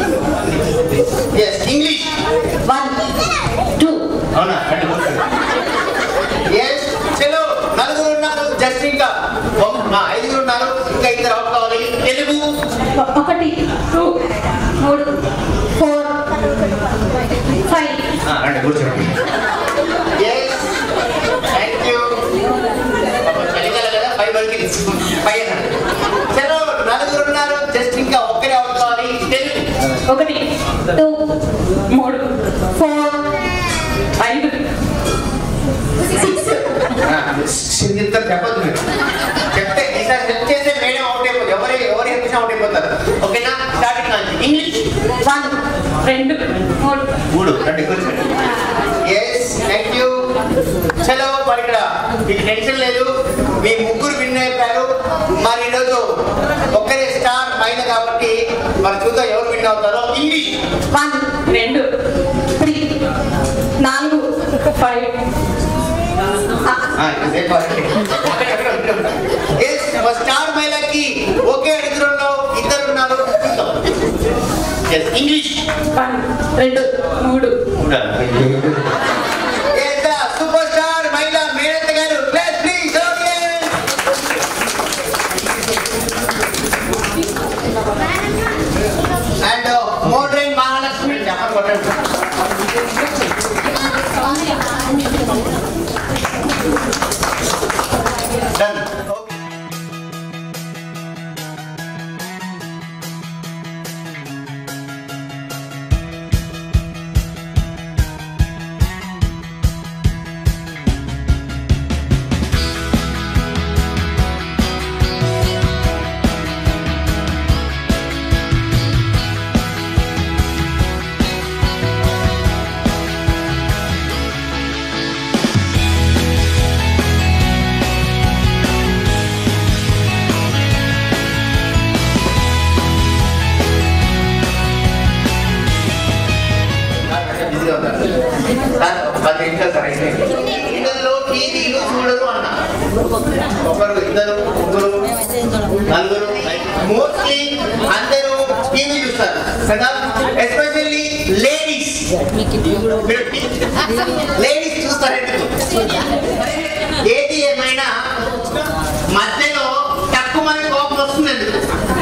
ఎస్ ఇంగ్లీష్ వన్ టూ అవునా రండి కూర్చోండి ఎస్ చలో నలుగురు ఉన్నారు జస్ట్ ఇంకా ఒక- ఆ, ఐదుగురు ఉన్నారు ఇంకా ఇద్దరు అవుట్ కావాలి తెలుగు ఒ- ఒకటి టూ మూడు ఫోర్ ఫైవ్ ఆ, రండి కూర్చోండి ఎస్ థ్యాంక్ యూ చలికాలం కదా ఫైవ్ వరకు ఫైవ్ అన్నారు చలో నలుగురు ఉన్నారు జస్ట్ ఇంకా ఒక్కరే అవుట్ కావాలి తెలుగు ఒకటి టూ మూడు ఫోర్ ఐదు సిక్స్ ఇంత చెప్పదు మీరు చెప్తే ఈసారి చెప్ చేస్తే మేడం అవుట్ అయిపోతుంది ఎవరు ఎవరు చెప్పినా అవుట్ అయిపోతారు ఓకేనా స్టార్టింగ్ నుంచి ఇంగ్లీష్ వన్ రెండు మూడు మూడు రండి కూర్చోండి ఎస్ థ్యాంక్ యూ చలో మరి ఇక్కడ మీకు టెన్షన్ లేదు మీ ముగ్గురు విన్ అయిపోయారు మరి ఈరోజు ఒక్కరే స్టార్ పైన కాబట్టి మరి చూద్దాం ఎవరు విన్ అవుతారో ఇంగ్లీష్ వన్ రెండు త్రీ నాలుగు ఫైవ్ స్టార్ మహిళకి ఒకే ఇద్దరులో ఇద్దరు ఉన్నారు ఎస్ ఇంగ్లీష్ రెండు మూడు సూపర్ స్టార్ మహిళా మేనత్త గారు please please and modern Mahalakshmi చెప్పండి కొట్టండి డన్ బిజీగా ఉన్నారు. సార్, పది నిమిషాలు సార్ అయితే. ఇళ్ళల్లో టీవీలు చూడరు అన్న ఒకరు ఇద్దరు ముగ్గురు నలుగురు మోస్ట్లీ అందరూ టీవీ చూస్తారు కదా ఎస్పెషల్లీ లేడీస్ లేడీస్ చూస్తారు ఎందుకు ఏది ఏమైనా మధ్యలో తక్కువ మంది కోపం వస్తుంది ఎందుకు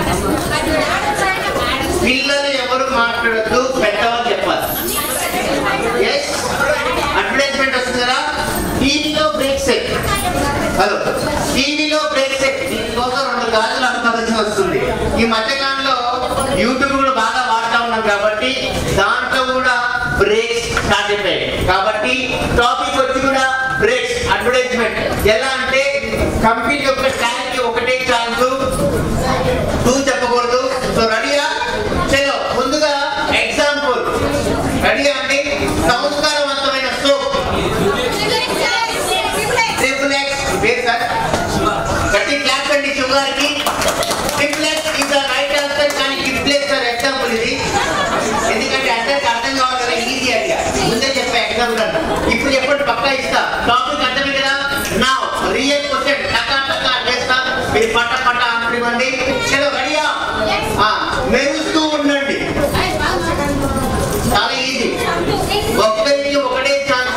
పిల్లలు ఎవరు మాట్లాడద్దు పెద్దవాళ్ళు చెప్పాలి ఎస్ అడ్వర్టైజ్మెంట్ వస్తుంది కదా టీవీలో బ్రేక్ సెట్ హలో టీవీలో బ్రేక్ సెట్ దీనికోసం రెండు గాజులు అనుకోవాల్సి వస్తుంది ఈ మధ్యకాలంలో యూట్యూబ్ కూడా బాగా వాడుతూ ఉన్నాం కాబట్టి దాంట్లో కూడా బ్రేక్స్ స్టార్ట్ అయిపోయాయి కాబట్టి టాపిక్ వచ్చి కూడా బ్రేక్స్ అడ్వర్టైజ్మెంట్ ఎలా అంటే కంపెనీ యొక్క ట్యాంక్ ఒకటే ఛాన్స్ టూ చెప్పకూడదు సో రెడీయా చలో ముందుగా ఎగ్జాంపుల్ రెడీ అండి సంస్కారవంతమైన సోప్ ట్రిపుల్ ఎక్స్ పేరు సార్ గట్టి క్లాప్ అండి శివ గారికి triple X is the right answer కానీ ట్రిపుల్ ఎక్స్ సార్ ఎగ్జాంపుల్ ఇది ఎందుకంటే అందరికి అర్థం కావాలి కదా ఈజీ ఐడియా ముందే చెప్పా ఎగ్జాంపుల్ అంట ఇప్పుడు చెప్పండి పక్కా ఇస్తా టాపిక్ అర్థమే కదా నా రియల్ క్వశ్చన్ టకా టకా చేస్తా మీరు పట్ట పట్ట ఆన్సర్ ఇవ్వండి చలో రెడీయా మెరుస్తూ ఉండండి చాలా ఈజీ ఒక్కరికి ఒకటే ఛాన్స్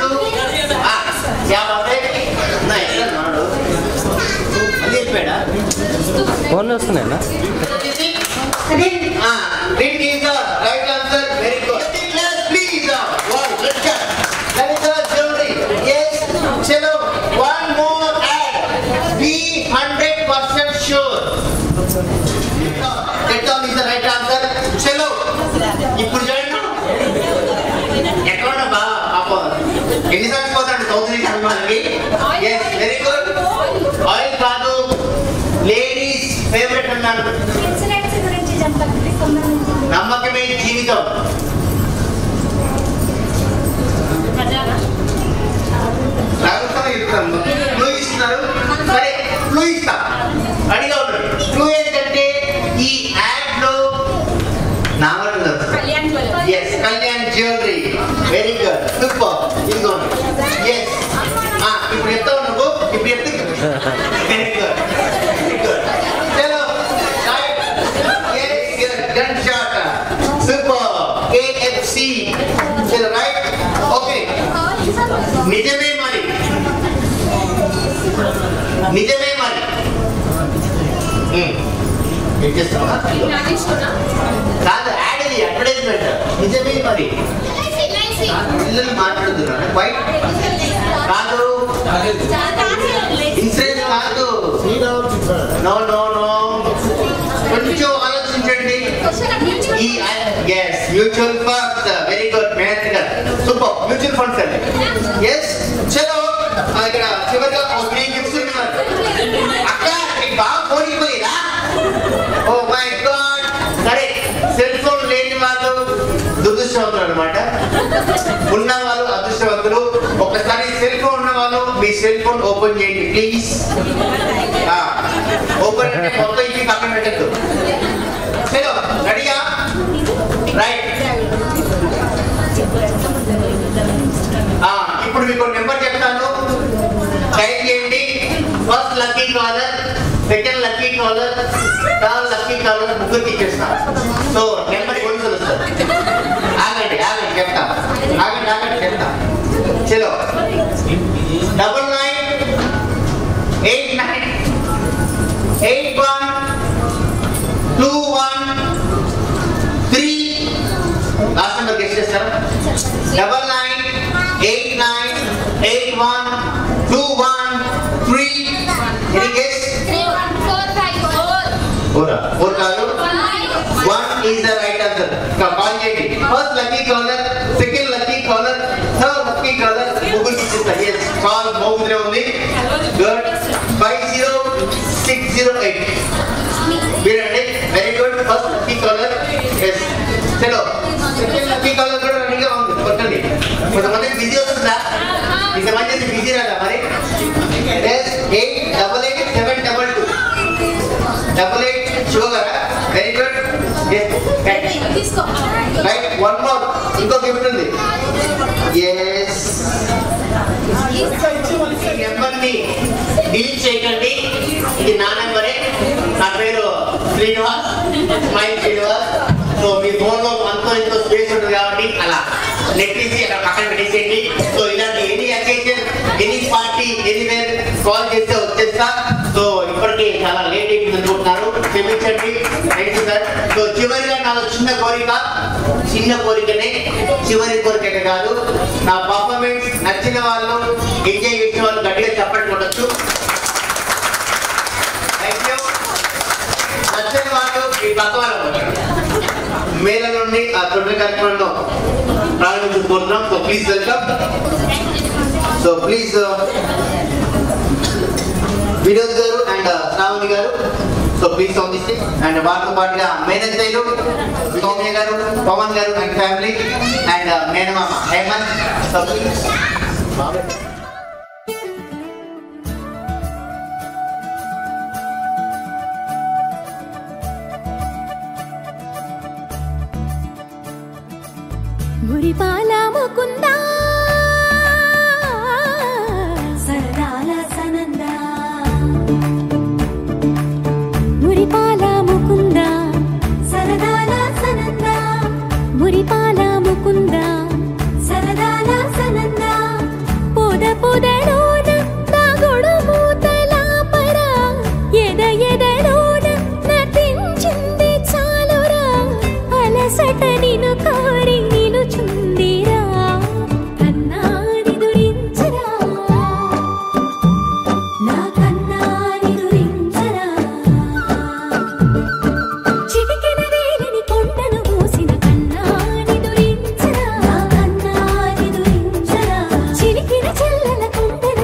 ఫోన్లో వస్తున్నాయన్నా Ring is the right answer. Very good. Class, please. Wow, let's go. That is the jewelry. Yes. Chalo. One more ad. Be hundred percent sure. That all is the right answer. Chalo. ఇప్పుడు చూడండి ఎక్కడ బా పాపం ఎన్నిసార్లు పోతాడు చౌదరి సినిమాలకి ఎస్ వెరీ గుడ్ ఆయిల్ కాదు లేడీస్ ఫేవరెట్ అన్నాను ఇన్సూరెన్స్ గురించి చెప్పండి సంబంధించి నమ్మకమే జీవితం జాగ్రత్తగా చెప్తాను క్లూ ఇస్తున్నారు సరే క్లూ ఇస్తా అడిగా ఉన్నాడు క్లూ ఏంటంటే ఈ యాడ్ లో నావల్ yes Kalyan jewellery very good super ఇదిగోండి ఎస్ ఇప్పుడు చెప్తావు నువ్వు ఇప్పుడు చెప్తే వెరీ గుడ్ వెరీ గుడ్ చలో గన్ షాట్ సూపర్ కేఎఫ్సి చలో రైట్ ఓకే నిజమే మరి నిజమే మరి Hmm. ఏం చేస్తావా కాదు యాడ్ ఇది అడ్వర్టైజ్మెంట్ నిజమే మరి పిల్లలు మాట్లాడుతున్నారు వైట్ కాదు ఇన్సూరెన్స్ కాదు నో నో నో కొంచెం ఆలోచించండి ఈ yes mutual funds very good manager super mutual funds అండి ఎస్ చలో ఆ, ఇక్కడ చివరిగా ఒక త్రీ గిఫ్ట్స్ ఉన్నారు అక్క నీకు బాగా పోయిపోయిరా ఓ మై గాడ్ సరే సెల్ ఫోన్ లేని వాళ్ళు దురదృష్టవంతులు అనమాట ఉన్న వాళ్ళు అదృష్టవంతులు ఒకసారి సెల్ ఫోన్ ఉన్న వాళ్ళు మీ సెల్ ఫోన్ ఓపెన్ చేయండి ప్లీజ్ ఓపెన్ అంటే మొత్తం ఇచ్చి పక్కన పెట్టద్దు చలో రెడీయా రైట్ ఇప్పుడు మీకు నెంబర్ చెప్తాను టైప్ చేయండి first lucky caller second lucky caller third lucky caller ముగ్గురికి ఇచ్చేస్తాను సో నెంబర్ కొన్ని వస్తారు చెప్తా ఆగండి ఆగండి చెప్తా చలో double nine eight nine eight one two one three last number guess చేస్తారా double nine eight nine eight one two one three any guess four four కాదు one is the right answer call చేయండి first lucky caller second lucky caller third lucky caller ముగ్గురు ఇచ్చేస్తారు ఎస్ కాల్ మౌద్రే ఉంది good five zero six zero eight మీరండి very good first lucky caller yes చలో సెకండ్ లక్కీ కాలర్ కూడా రెడీగా ఉంది కొట్టండి కొంతమంది బిజీ వస్తుందా ఇంతమంది బిజీ రాదా మరి yes eight double eight seven double two double eight sugar very good right one more ఇంకో గిఫ్ట్ ఉంది ఎస్ నెంబర్ని డిలీట్ చేయకండి ఇది నా నెంబరే నా పేరు శ్రీనివాస్ స్మైల్ శ్రీనివాస్ సో మీ ఫోన్లో అంతో ఇంతో స్పేస్ ఉంటుంది కాబట్టి అలా నెట్టేసి అక్కడ పక్కన పెట్టేసేయండి సో ఇలాంటి any occasion any party anywhere call చేస్తే వచ్చేస్తా సో ఇప్పటికి చాలా లేట్ అయిపోయింది అనుకుంటున్నారు క్షమించండి థ్యాంక్ యూ సార్ సో చివరిగా నాలో చిన్న కోరిక చిన్న కోరికనే చివరి కోరిక కాదు నా పర్ఫార్మెన్స్ నచ్చిన వాళ్ళు ఎంజాయ్ చేసిన వాళ్ళు గట్టిగా చప్పట్లు కొట్టచ్చు థ్యాంక్ యూ నచ్చని వాళ్ళు మీ పక్క వాళ్ళు కొట్టండి. మేళ నుండి ఆ తొమ్మిది కార్యక్రమంలో ప్రారంభించుకుంటున్నాం so please welcome so please Vinod గారు అండ్ శ్రావణి గారు so please on the stage and వారితో పాటుగా మేనత్తయ్యలు సౌమ్య గారు పవన్ గారు అండ్ ఫ్యామిలీ అండ్ మేనమామ హేమంత్ సో ప్లీజ్ మురిపాల ముకుందా సరదాల సనందా మురిపాల ముకుందా సరదాల సనందా మురిపాల ముకుందా సరదాల సనందా పొద పొదలోన దాగుడు మూతల పరా ఎద ఎదలోన నటించింది చాలురా అలసట నిను కోరి నిలుచుందిరా కన్నాని దురించరా నా కన్నాని దురించరా చిటికెన వేలిని కొండను మూసిన కన్నాని దురించరా నా కన్నాని దురించరా చిలికిన చెల్లెల కొండను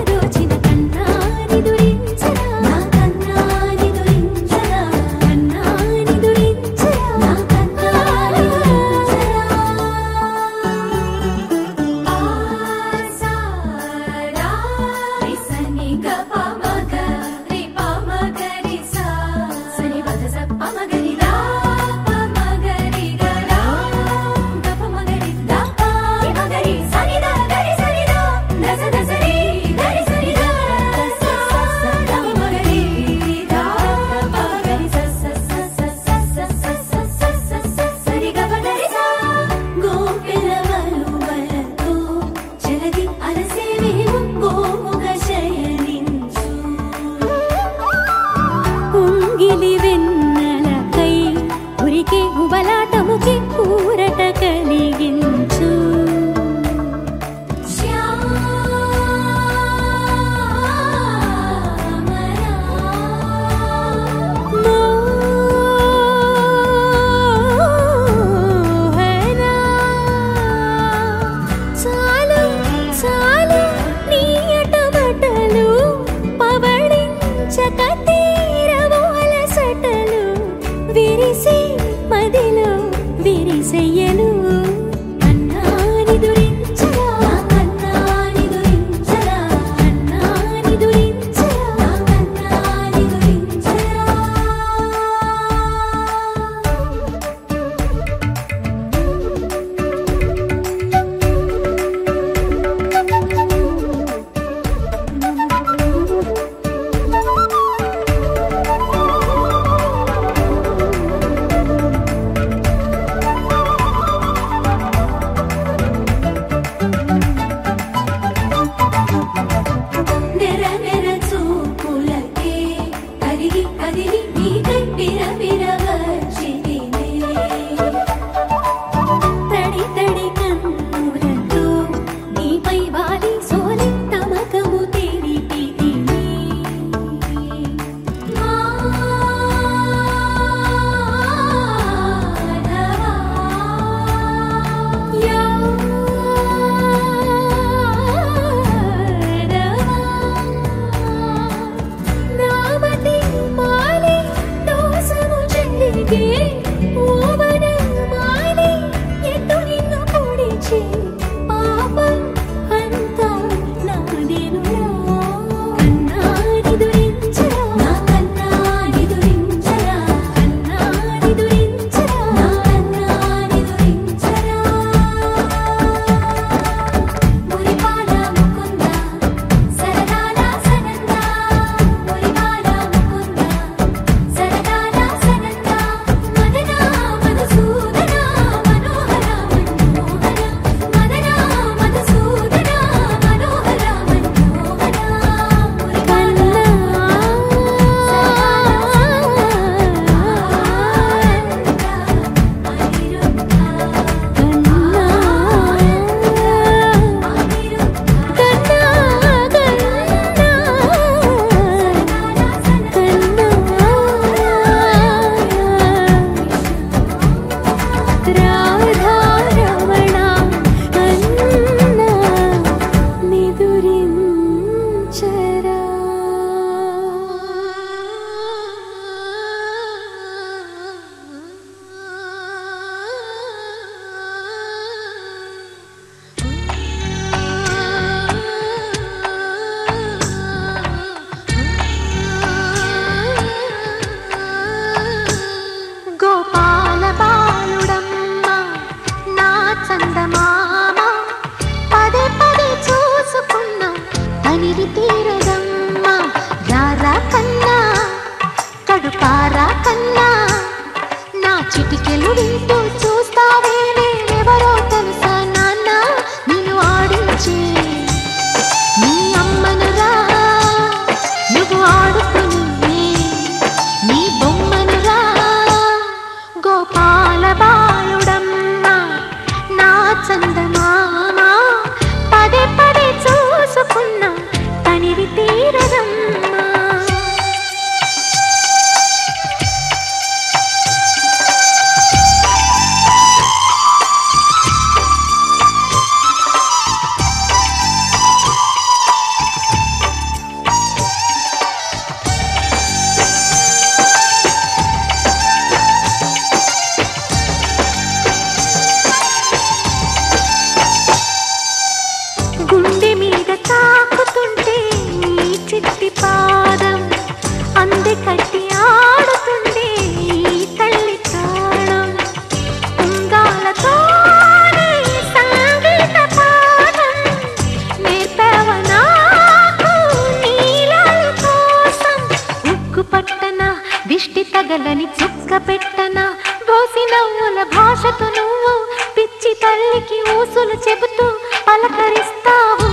తెల్లని చుక్క పెట్టన బోసి నవ్వుల భాషతో నువ్వు పిచ్చి తల్లికి ఊసులు చెబుతూ పలకరిస్తావు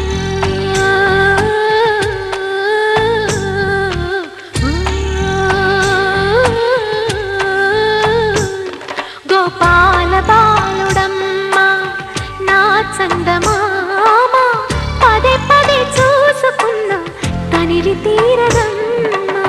గోపాల బాలుడమ్మ నా చందమామ పదే పదే చూసుకున్న తనివి తీరదమ్మా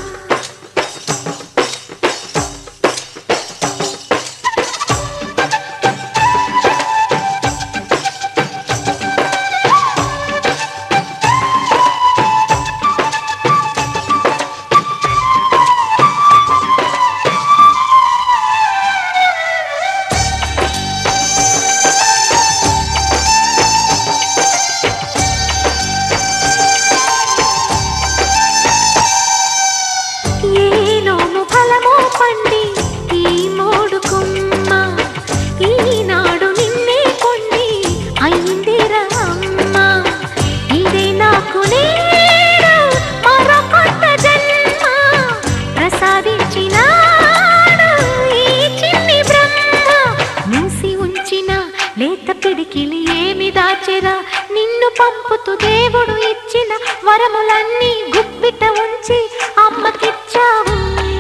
ఏ నోము ఫలమో పండి ఈ మోడు కొమ్మ ఈనాడు నిన్నే కొండి అయిందిరా అమ్మ ఇదే నాకు నేడు మరో కొత్త జన్మ ప్రసాదించినాడు ఈ చిన్ని బ్రహ్మ మూసి ఉంచిన లేత పిడికిలి ఏమి దాచెరా నిన్ను పంపుతూ దేవుడు ఇచ్చిన వరములన్నీ గుప్పిట ఉంచి అమ్మకిచ్చావు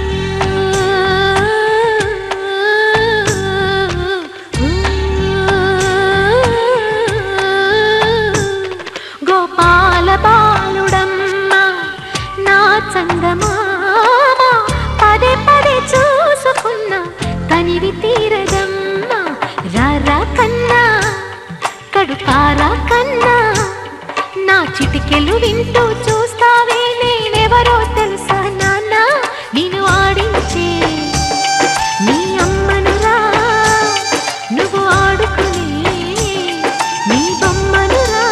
గోపాల బాలుడమ్మ నా చందమామ పదే పదే చూసుకున్న తనివి తీరదమ్మ రారా కన్నా కడుపారా కన్నా నా చిటికెలు వింటూ చూస్తావే నేనెవరో తెలుసా నాన్న నేను ఆడించే నీ అమ్మనురా నువ్వు ఆడుకునే నీ బొమ్మనురా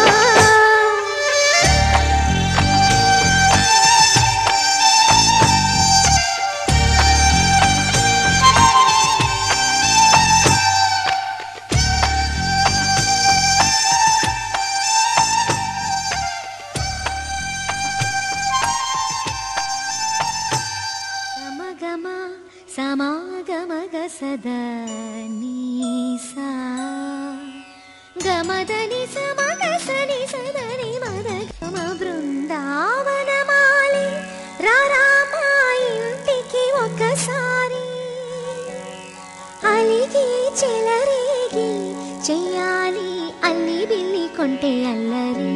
గమగమ సమాగమగ సదా నీసా గమదని సమగ సని సదని మద గమ బృందావనమాలి రారామా ఇంటికి ఒకసారి అలిగి చెలరేగి చెయ్యాలి అల్లి బిల్లి కొంటే అల్లరి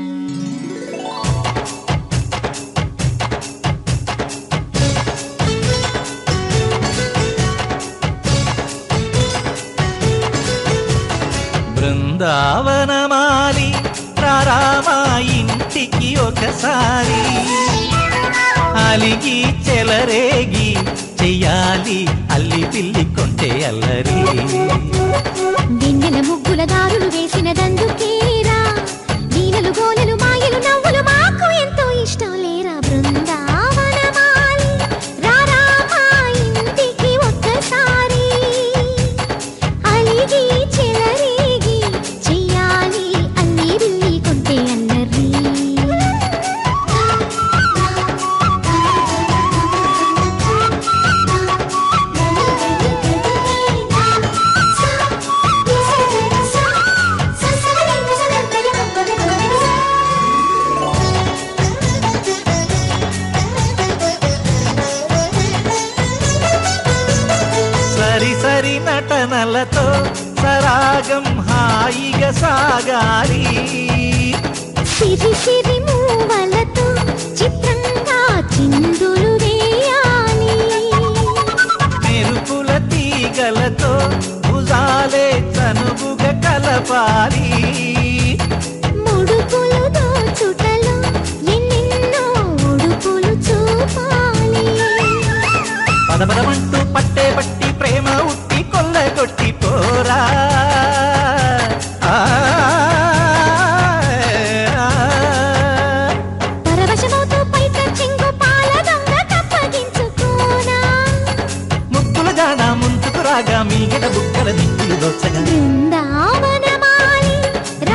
బృందావనమాలి రారామా ఇంటికి ఒకసారి అలిగి చెలరేగి చెయ్యాలి అల్లి పిల్లి కొంటే అల్లరి వెన్నెల ముగ్గుల దారులు వేసినదందుకేరా వీణలు గోలెలు మాయలు నవ్వులు మాకు ఎంతో ఇష్టం లేరా బృందావనమాలి రారా మా ఇంటికి ఒక్కసారి అలిగి చెలరేగి చెయ్యాలి అల్లి బిల్లి కొంటే అల్లరి సరి సరి నటనలతో సరాగం హాయిగా సాగాలి సిరి సిరి మూవలతో చిత్రంగా చిందులు వేయాలి మెరుపుల తీగలతో భుజాలే చనువుగా కలపాలి ముడుపులు దోచుటలో ఎన్నెన్నో ఉడుపులు చూపాలి పదపదమంటూ పట్టే పట్టి ప్రేమ ఉట్టి కొల్లగొట్టి పోరా ఆ, ఆ, పరవశమవుతూ పైట చెంగు పాల దొంగ కప్పగించుకోనా ముక్కుల జాన ముందుకు రాగా మీగడ బుక్కల దిక్కులు దోచగా బృందావనమాలి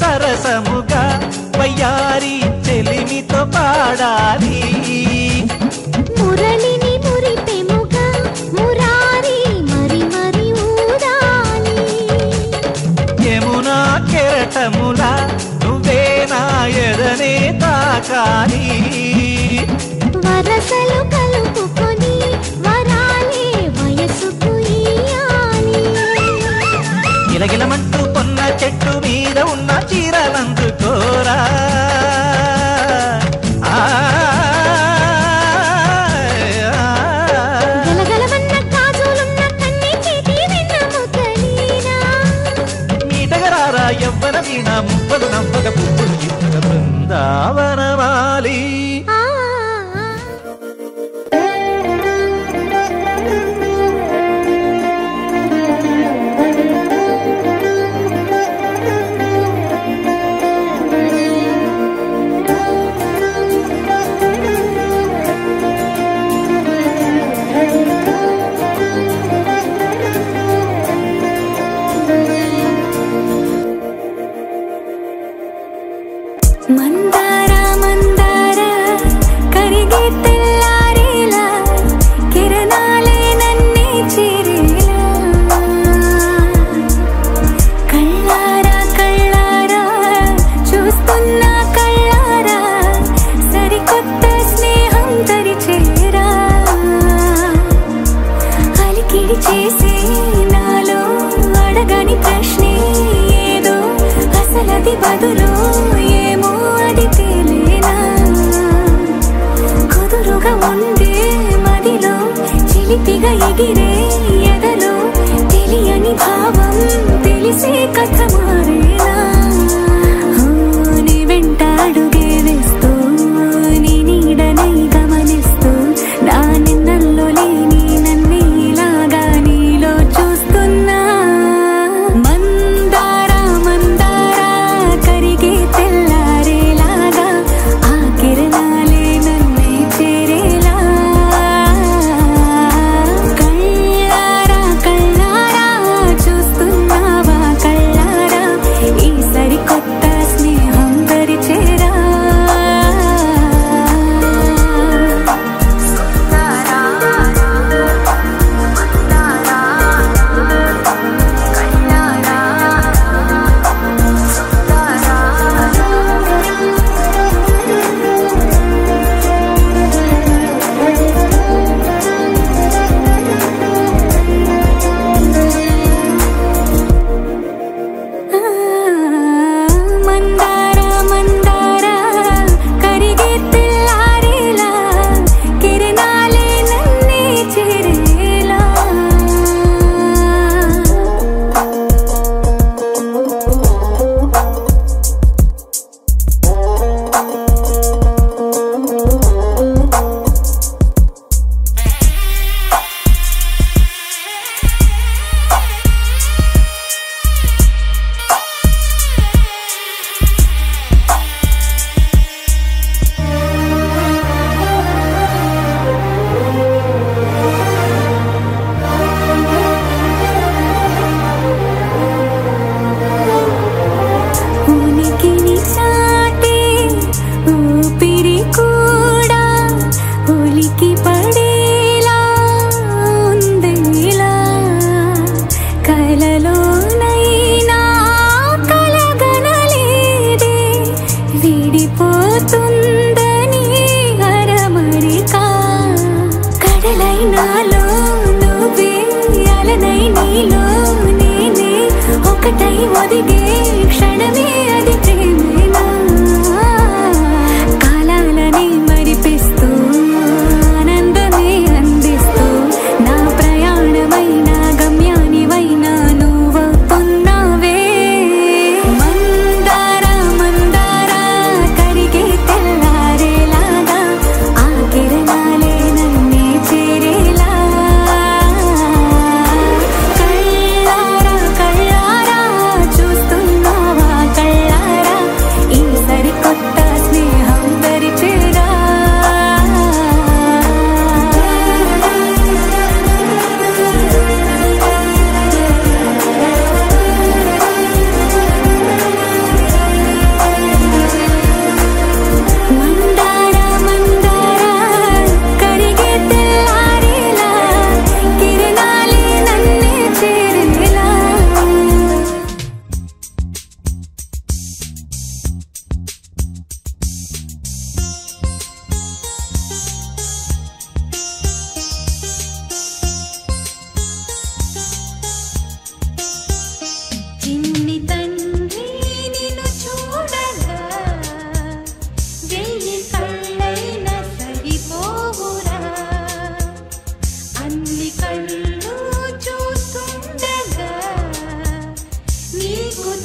సరసముగా వయ్యారి చెలిమితో పాడాలి మురళిని మురిపెముగా మురారి మరి మరి ఊదాలి యమునా కెరటములా నువ్వే నా ఎదనే తాకాలి వరసలు కలుపుకొని వరాలే వయసుకు ఇయ్యాలి గిలగిలమంటూ కొన్న చెట్టు మీద ఉన్న చీరలందుకోరా ఆ, ఆ, గలగలమన్న గాజులున్న కన్ని చేతి వెన్నెముకలీనా మీటగరారా ఎవ్వన వీణ మువ్వలు నవ్వక పువ్వులు ఇవ్వక బృందావనమాలి ఆ మందార మందార కరిగే తెల్లారేలా కిరణాలే నన్నే చేరేలా కళ్ళారా కళ్ళారా చూస్తున్నా కళ్ళారా సరికొత్త స్నేహం తరిచేరా అలికిడి చేసి నాలో అడగని ప్రశ్నే ఏదో అసలది బదులు ఏమో అది తేలేనా కుదురుగా ఉండే మదిలో చిలిపిగా ఎగిరే ఎదలో తెలియని భావం తెలిసే కథ మారేనా ఆ, నీ వెంట అడుగే వేస్తూ నీ నీడనై గమనిస్తూ నా నిన్నల్లో లేని నన్నే ఇలాగా నీలో చూస్తున్నా మందార మందార కరిగే తెల్లారేలాగా ఆ కిరణాలే నన్నే చేరేలా కళ్ళారా కళ్ళారా చూస్తున్నావా కళ్ళారా ఈ సరికొత్త స్నేహం పరిచేరా మందార మందార కరిగే తెల్లారేలా కిరణాలే నన్నే చేరేలా ఉనికిని చాటే ఊపిరి కూడా ఉలికి పడేలా ఉందేలా కలలోనైనా కలగనలేదే విడిపోతుందని అరమరికా కడలైనాలో నువ్వే అలనై నీలో నేనే ఒకటై ఒదిగే క్షణమే అది ప్రేమేనా కాలాలని మరిపిస్తూ ఆనందమే అందిస్తూ నా ప్రయాణమైన గమ్యానివైన నువ్వవుతున్నావే మందార మందార కరిగే తెల్లారేలాగా ఆ కిరణాలే నన్నే చేరేలా కళ్ళారా కళ్ళారా చూస్తున్నా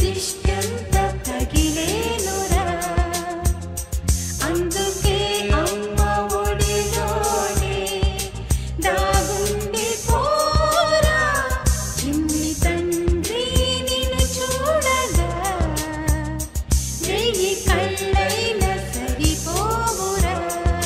దిష్టంత తగిలేనురా అందుకే అమ్మ ఒడిలోనే దాగుండి పోరా చిన్ని తండ్రి నిన్ను చూడగా వెయ్యి కళ్ళైన సరిపోవురా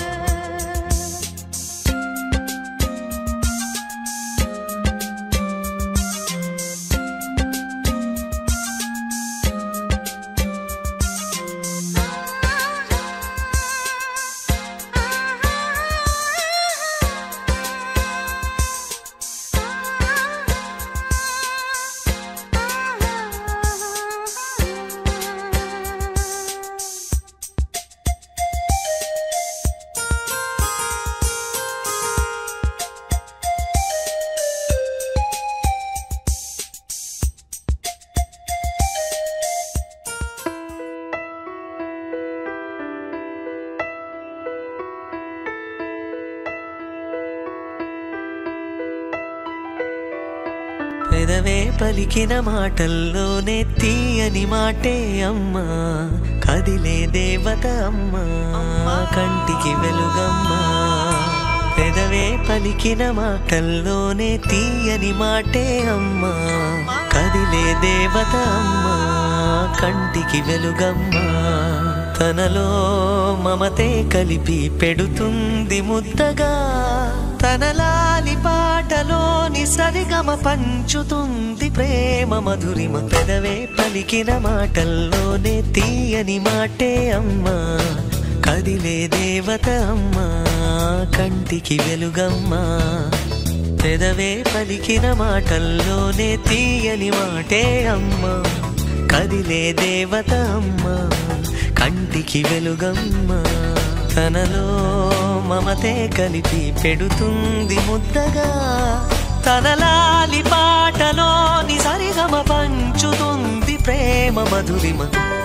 పెదవే పలికిన మాటల్లోనే తీయని మాటే అమ్మా కదిలే దేవత అమ్మా కంటికి వెలుగమ్మా పెదవే పలికిన మాటల్లోనే తీయని మాటే అమ్మా కదిలే దేవత అమ్మా కంటికి వెలుగమ్మా తనలో మమతే కలిపి పెడుతుంది ముద్దగా తనలాలి పాటలోని సరిగమ పంచుతుంది ప్రేమ మధురిమ పెదవే పలికిన మాటల్లోనే తీయని మాటే అమ్మా కదిలే దేవత అమ్మా కంటికి వెలుగమ్మా పెదవే పలికిన మాటల్లోనే తీయని మాటే అమ్మా కదిలే దేవత అమ్మా కంటికి వెలుగమ్మా తనలో మమతే కలిపి పెడుతుంది ముద్దగా తనలాలి పాటలోని సరిగమ పంచుతుంది ప్రేమ మధురిమ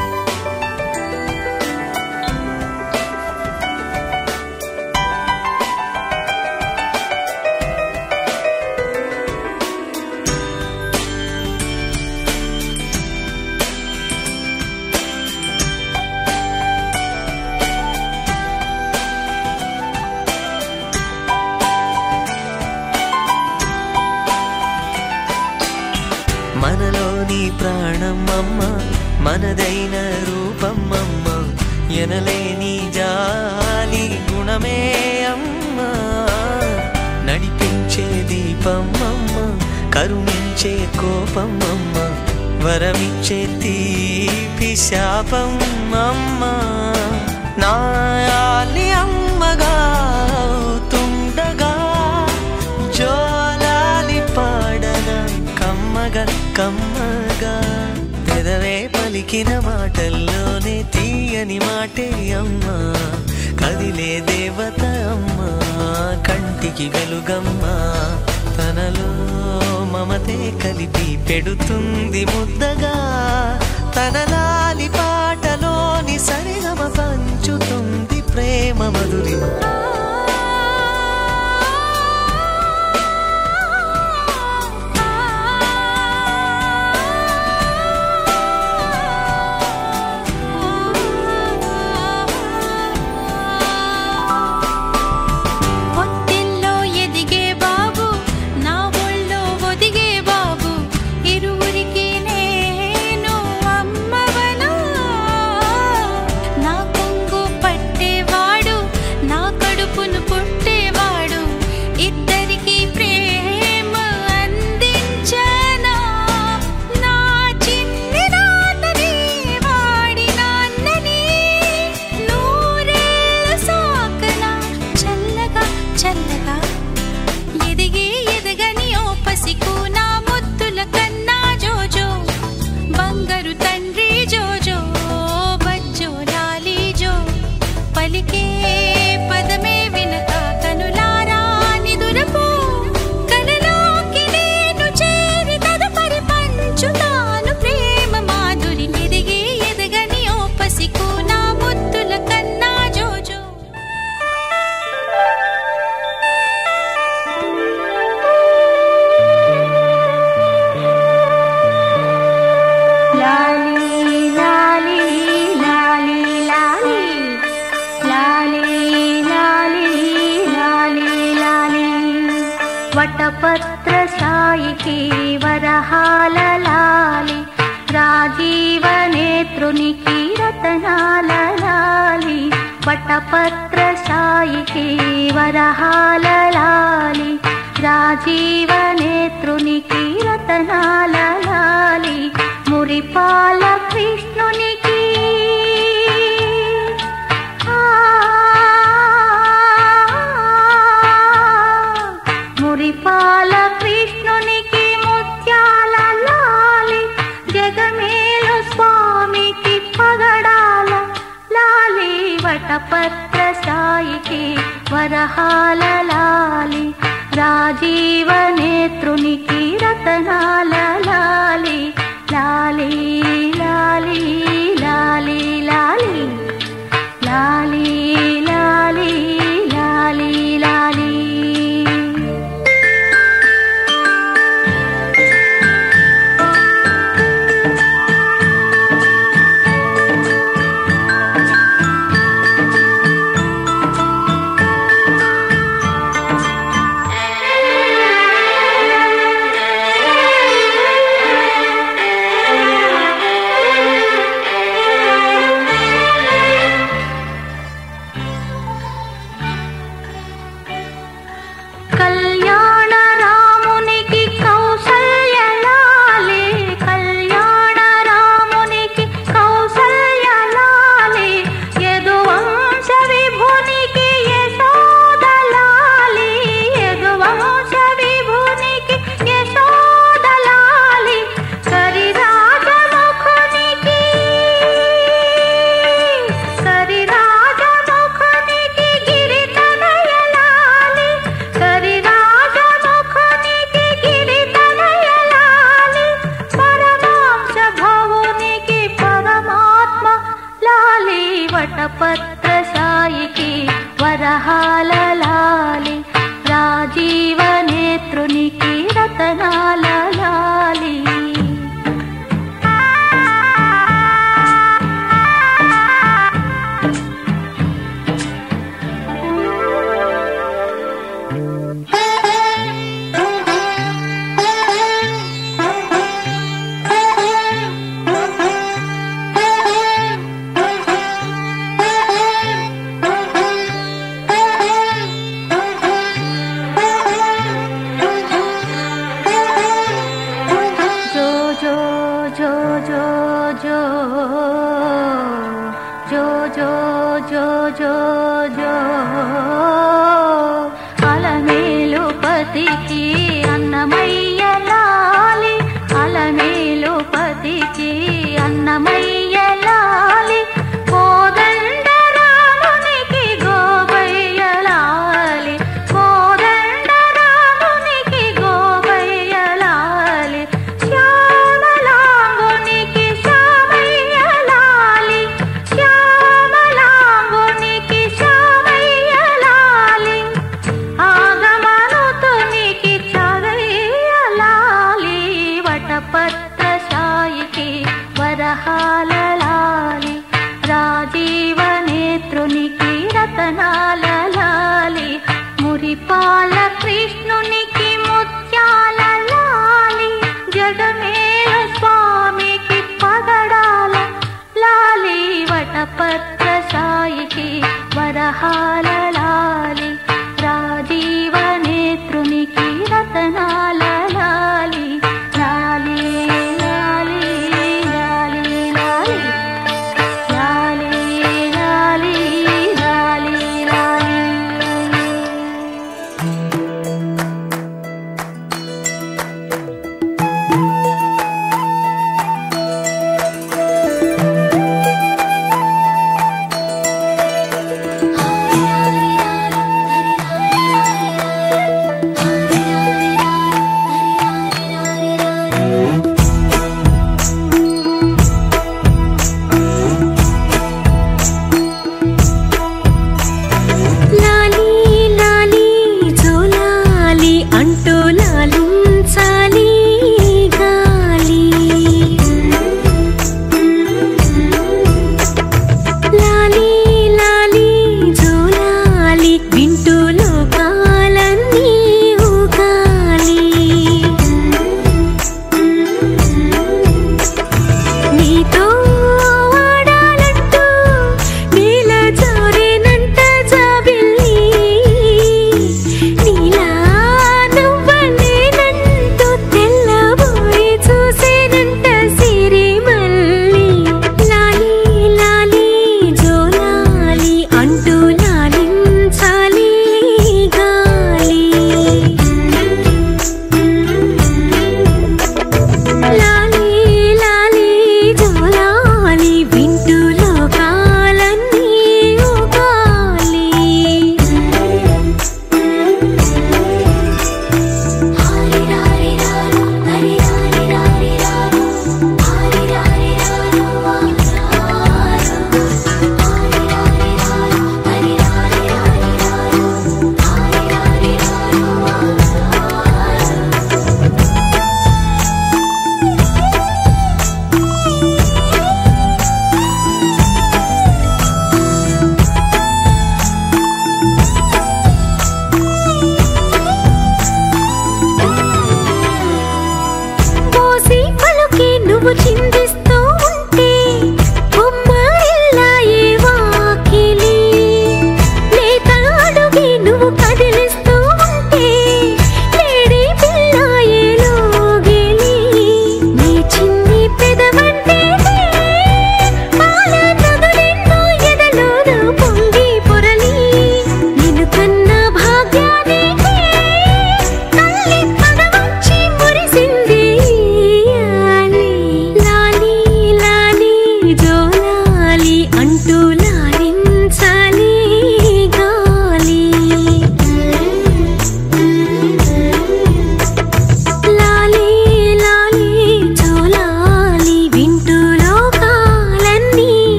మనలోని ప్రాణం అమ్మ మనదైన రూపం అమ్మ ఎనలేని జాలి గుణమే అమ్మ నడిపించే దీపం అమ్మ కరుణించే కోపం అమ్మ వరమిచ్చే తీపి శాపం అమ్మ నాయాలి అమ్మగా అవుతుండగా జోలాలి పాడన కమ్మగా కమ్మగా పెదవే పలికిన మాటల్లోనే తీయని మాటే అమ్మా కదిలే దేవత అమ్మా కంటికి వెలుగమ్మా తనలో మమతే కలిపి పెడుతుంది ముద్దగా తనలాలి పాటలోని సరిగమ పంచుతుంది ప్రేమ మధురిమ పొత్తిల్లో ఎదిగే బాబు నా ఒళ్ళో ఒదిగే బాబు ఇరువురికి నేను అమ్మవనా నా కొంగు పట్టేవాడు నా లాలి లాలి లాలి లాలి లాలి లాలి లాలి లాలి వటపత్ర సాయికి వరహాల లాలి రాజీవ నేత్రునికి రతనాల లాలి వటపత్ర సాయికి వరహాల లాలి రాజీవ నేత్రునికి రతనాల లాలి మురిపాల కృష్ణునికి ఆ, మురిపాల కృష్ణునికి ముత్యాల లాలి జగమేలు స్వామికి పగడాల లాలి వటపత్ర సాయికి వరహాల లాలి రాజీవ నేత్రునికి రతనాల లాలి లాలి లాలి లాలి లాలి లాలి లాలి లాలి లాలి కళ్యాణ రామునికి కౌసల్య లాలి కళ్యాణ రామునికి కౌసల్య లాలి యదువంశ విభునికి యశోద లాలి యదువంశ విభునికి యశోద లాలి కరిరాజముఖునికి కరిరాజముఖునికి గిరితనయ లాలి కరిరాజముఖునికి గిరితనయ లాలి పరమాంశ భవునికి పరమాత్మ లాలి వటపత్ర సాయికి వరహాల లాలి రాజీవ నేత్రునికి రతనాల లాలి జో జో జో జో జో జో జో జో జో జో అలమేలు పతికి అన్నమయ్య లాలి అలమేలు పతికి అన్నమయ్య లాలి కోదండ రామునికి గోబయ్య లాలి కోదండ రామునికి గోబయ్య లాలి శ్యామలాంగునికి శ్యామయ్య లాలి శ్యామలాంగునికి శ్యామయ్య లాలి ఆగమనుతునికి చదయ్య లాలి వటపత్ర సాయికి వరహాల లాలి రాజీవ నేత్రునికి రతనాల లాలి మురిపాల కృష్ణునికి ముత్యాల లాలి జగమేల స్వామికి పగడాల లాలి వటపత్ర సాయికి వరహాల లాలి రాజీవ నేత్రునికి రతనాల లాలి లాలి లాలి లాలి లాలి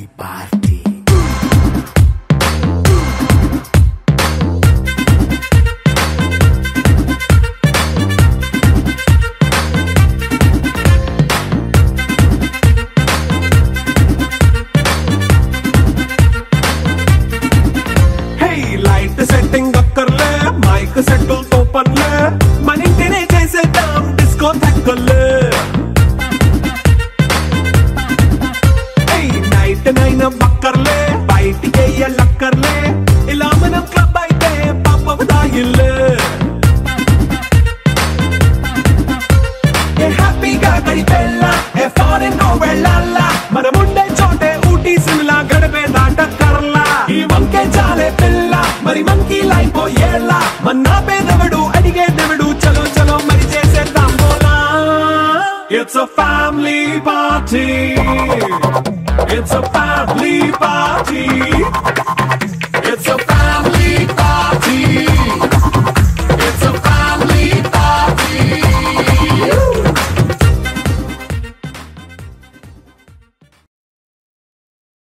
పార్టీ హే లైట్ సెట్టింగ్ అక్కర్లే మైక్ సెట్టు తో పర్లే మన ఇంటినే చేసేద్దాం డిస్కో తక్కర్లే హే నైట్ నైన్ బక్కర్లే బయటికి ఎల్లక్కర్లే ఇలా మనం క్లబ్ అయితే పాప దాయిల్లే ఏ హ్యాపీగా గడిపెళ్ళా ఏ ఫారెన్ నో వెళ్ళాలా మనముండే చోటే ఊటీ సిమ్లా గడిపే దాటక్కర్లా ఈ వంకే చాలే పిల్ల మరి మంకీ లైఫ్ ఏళ్ళ మన్నా పేదవడు అడిగేదెవడు చలో చలో మరి చేసేద్దాం బోలా it's a family party it's a family party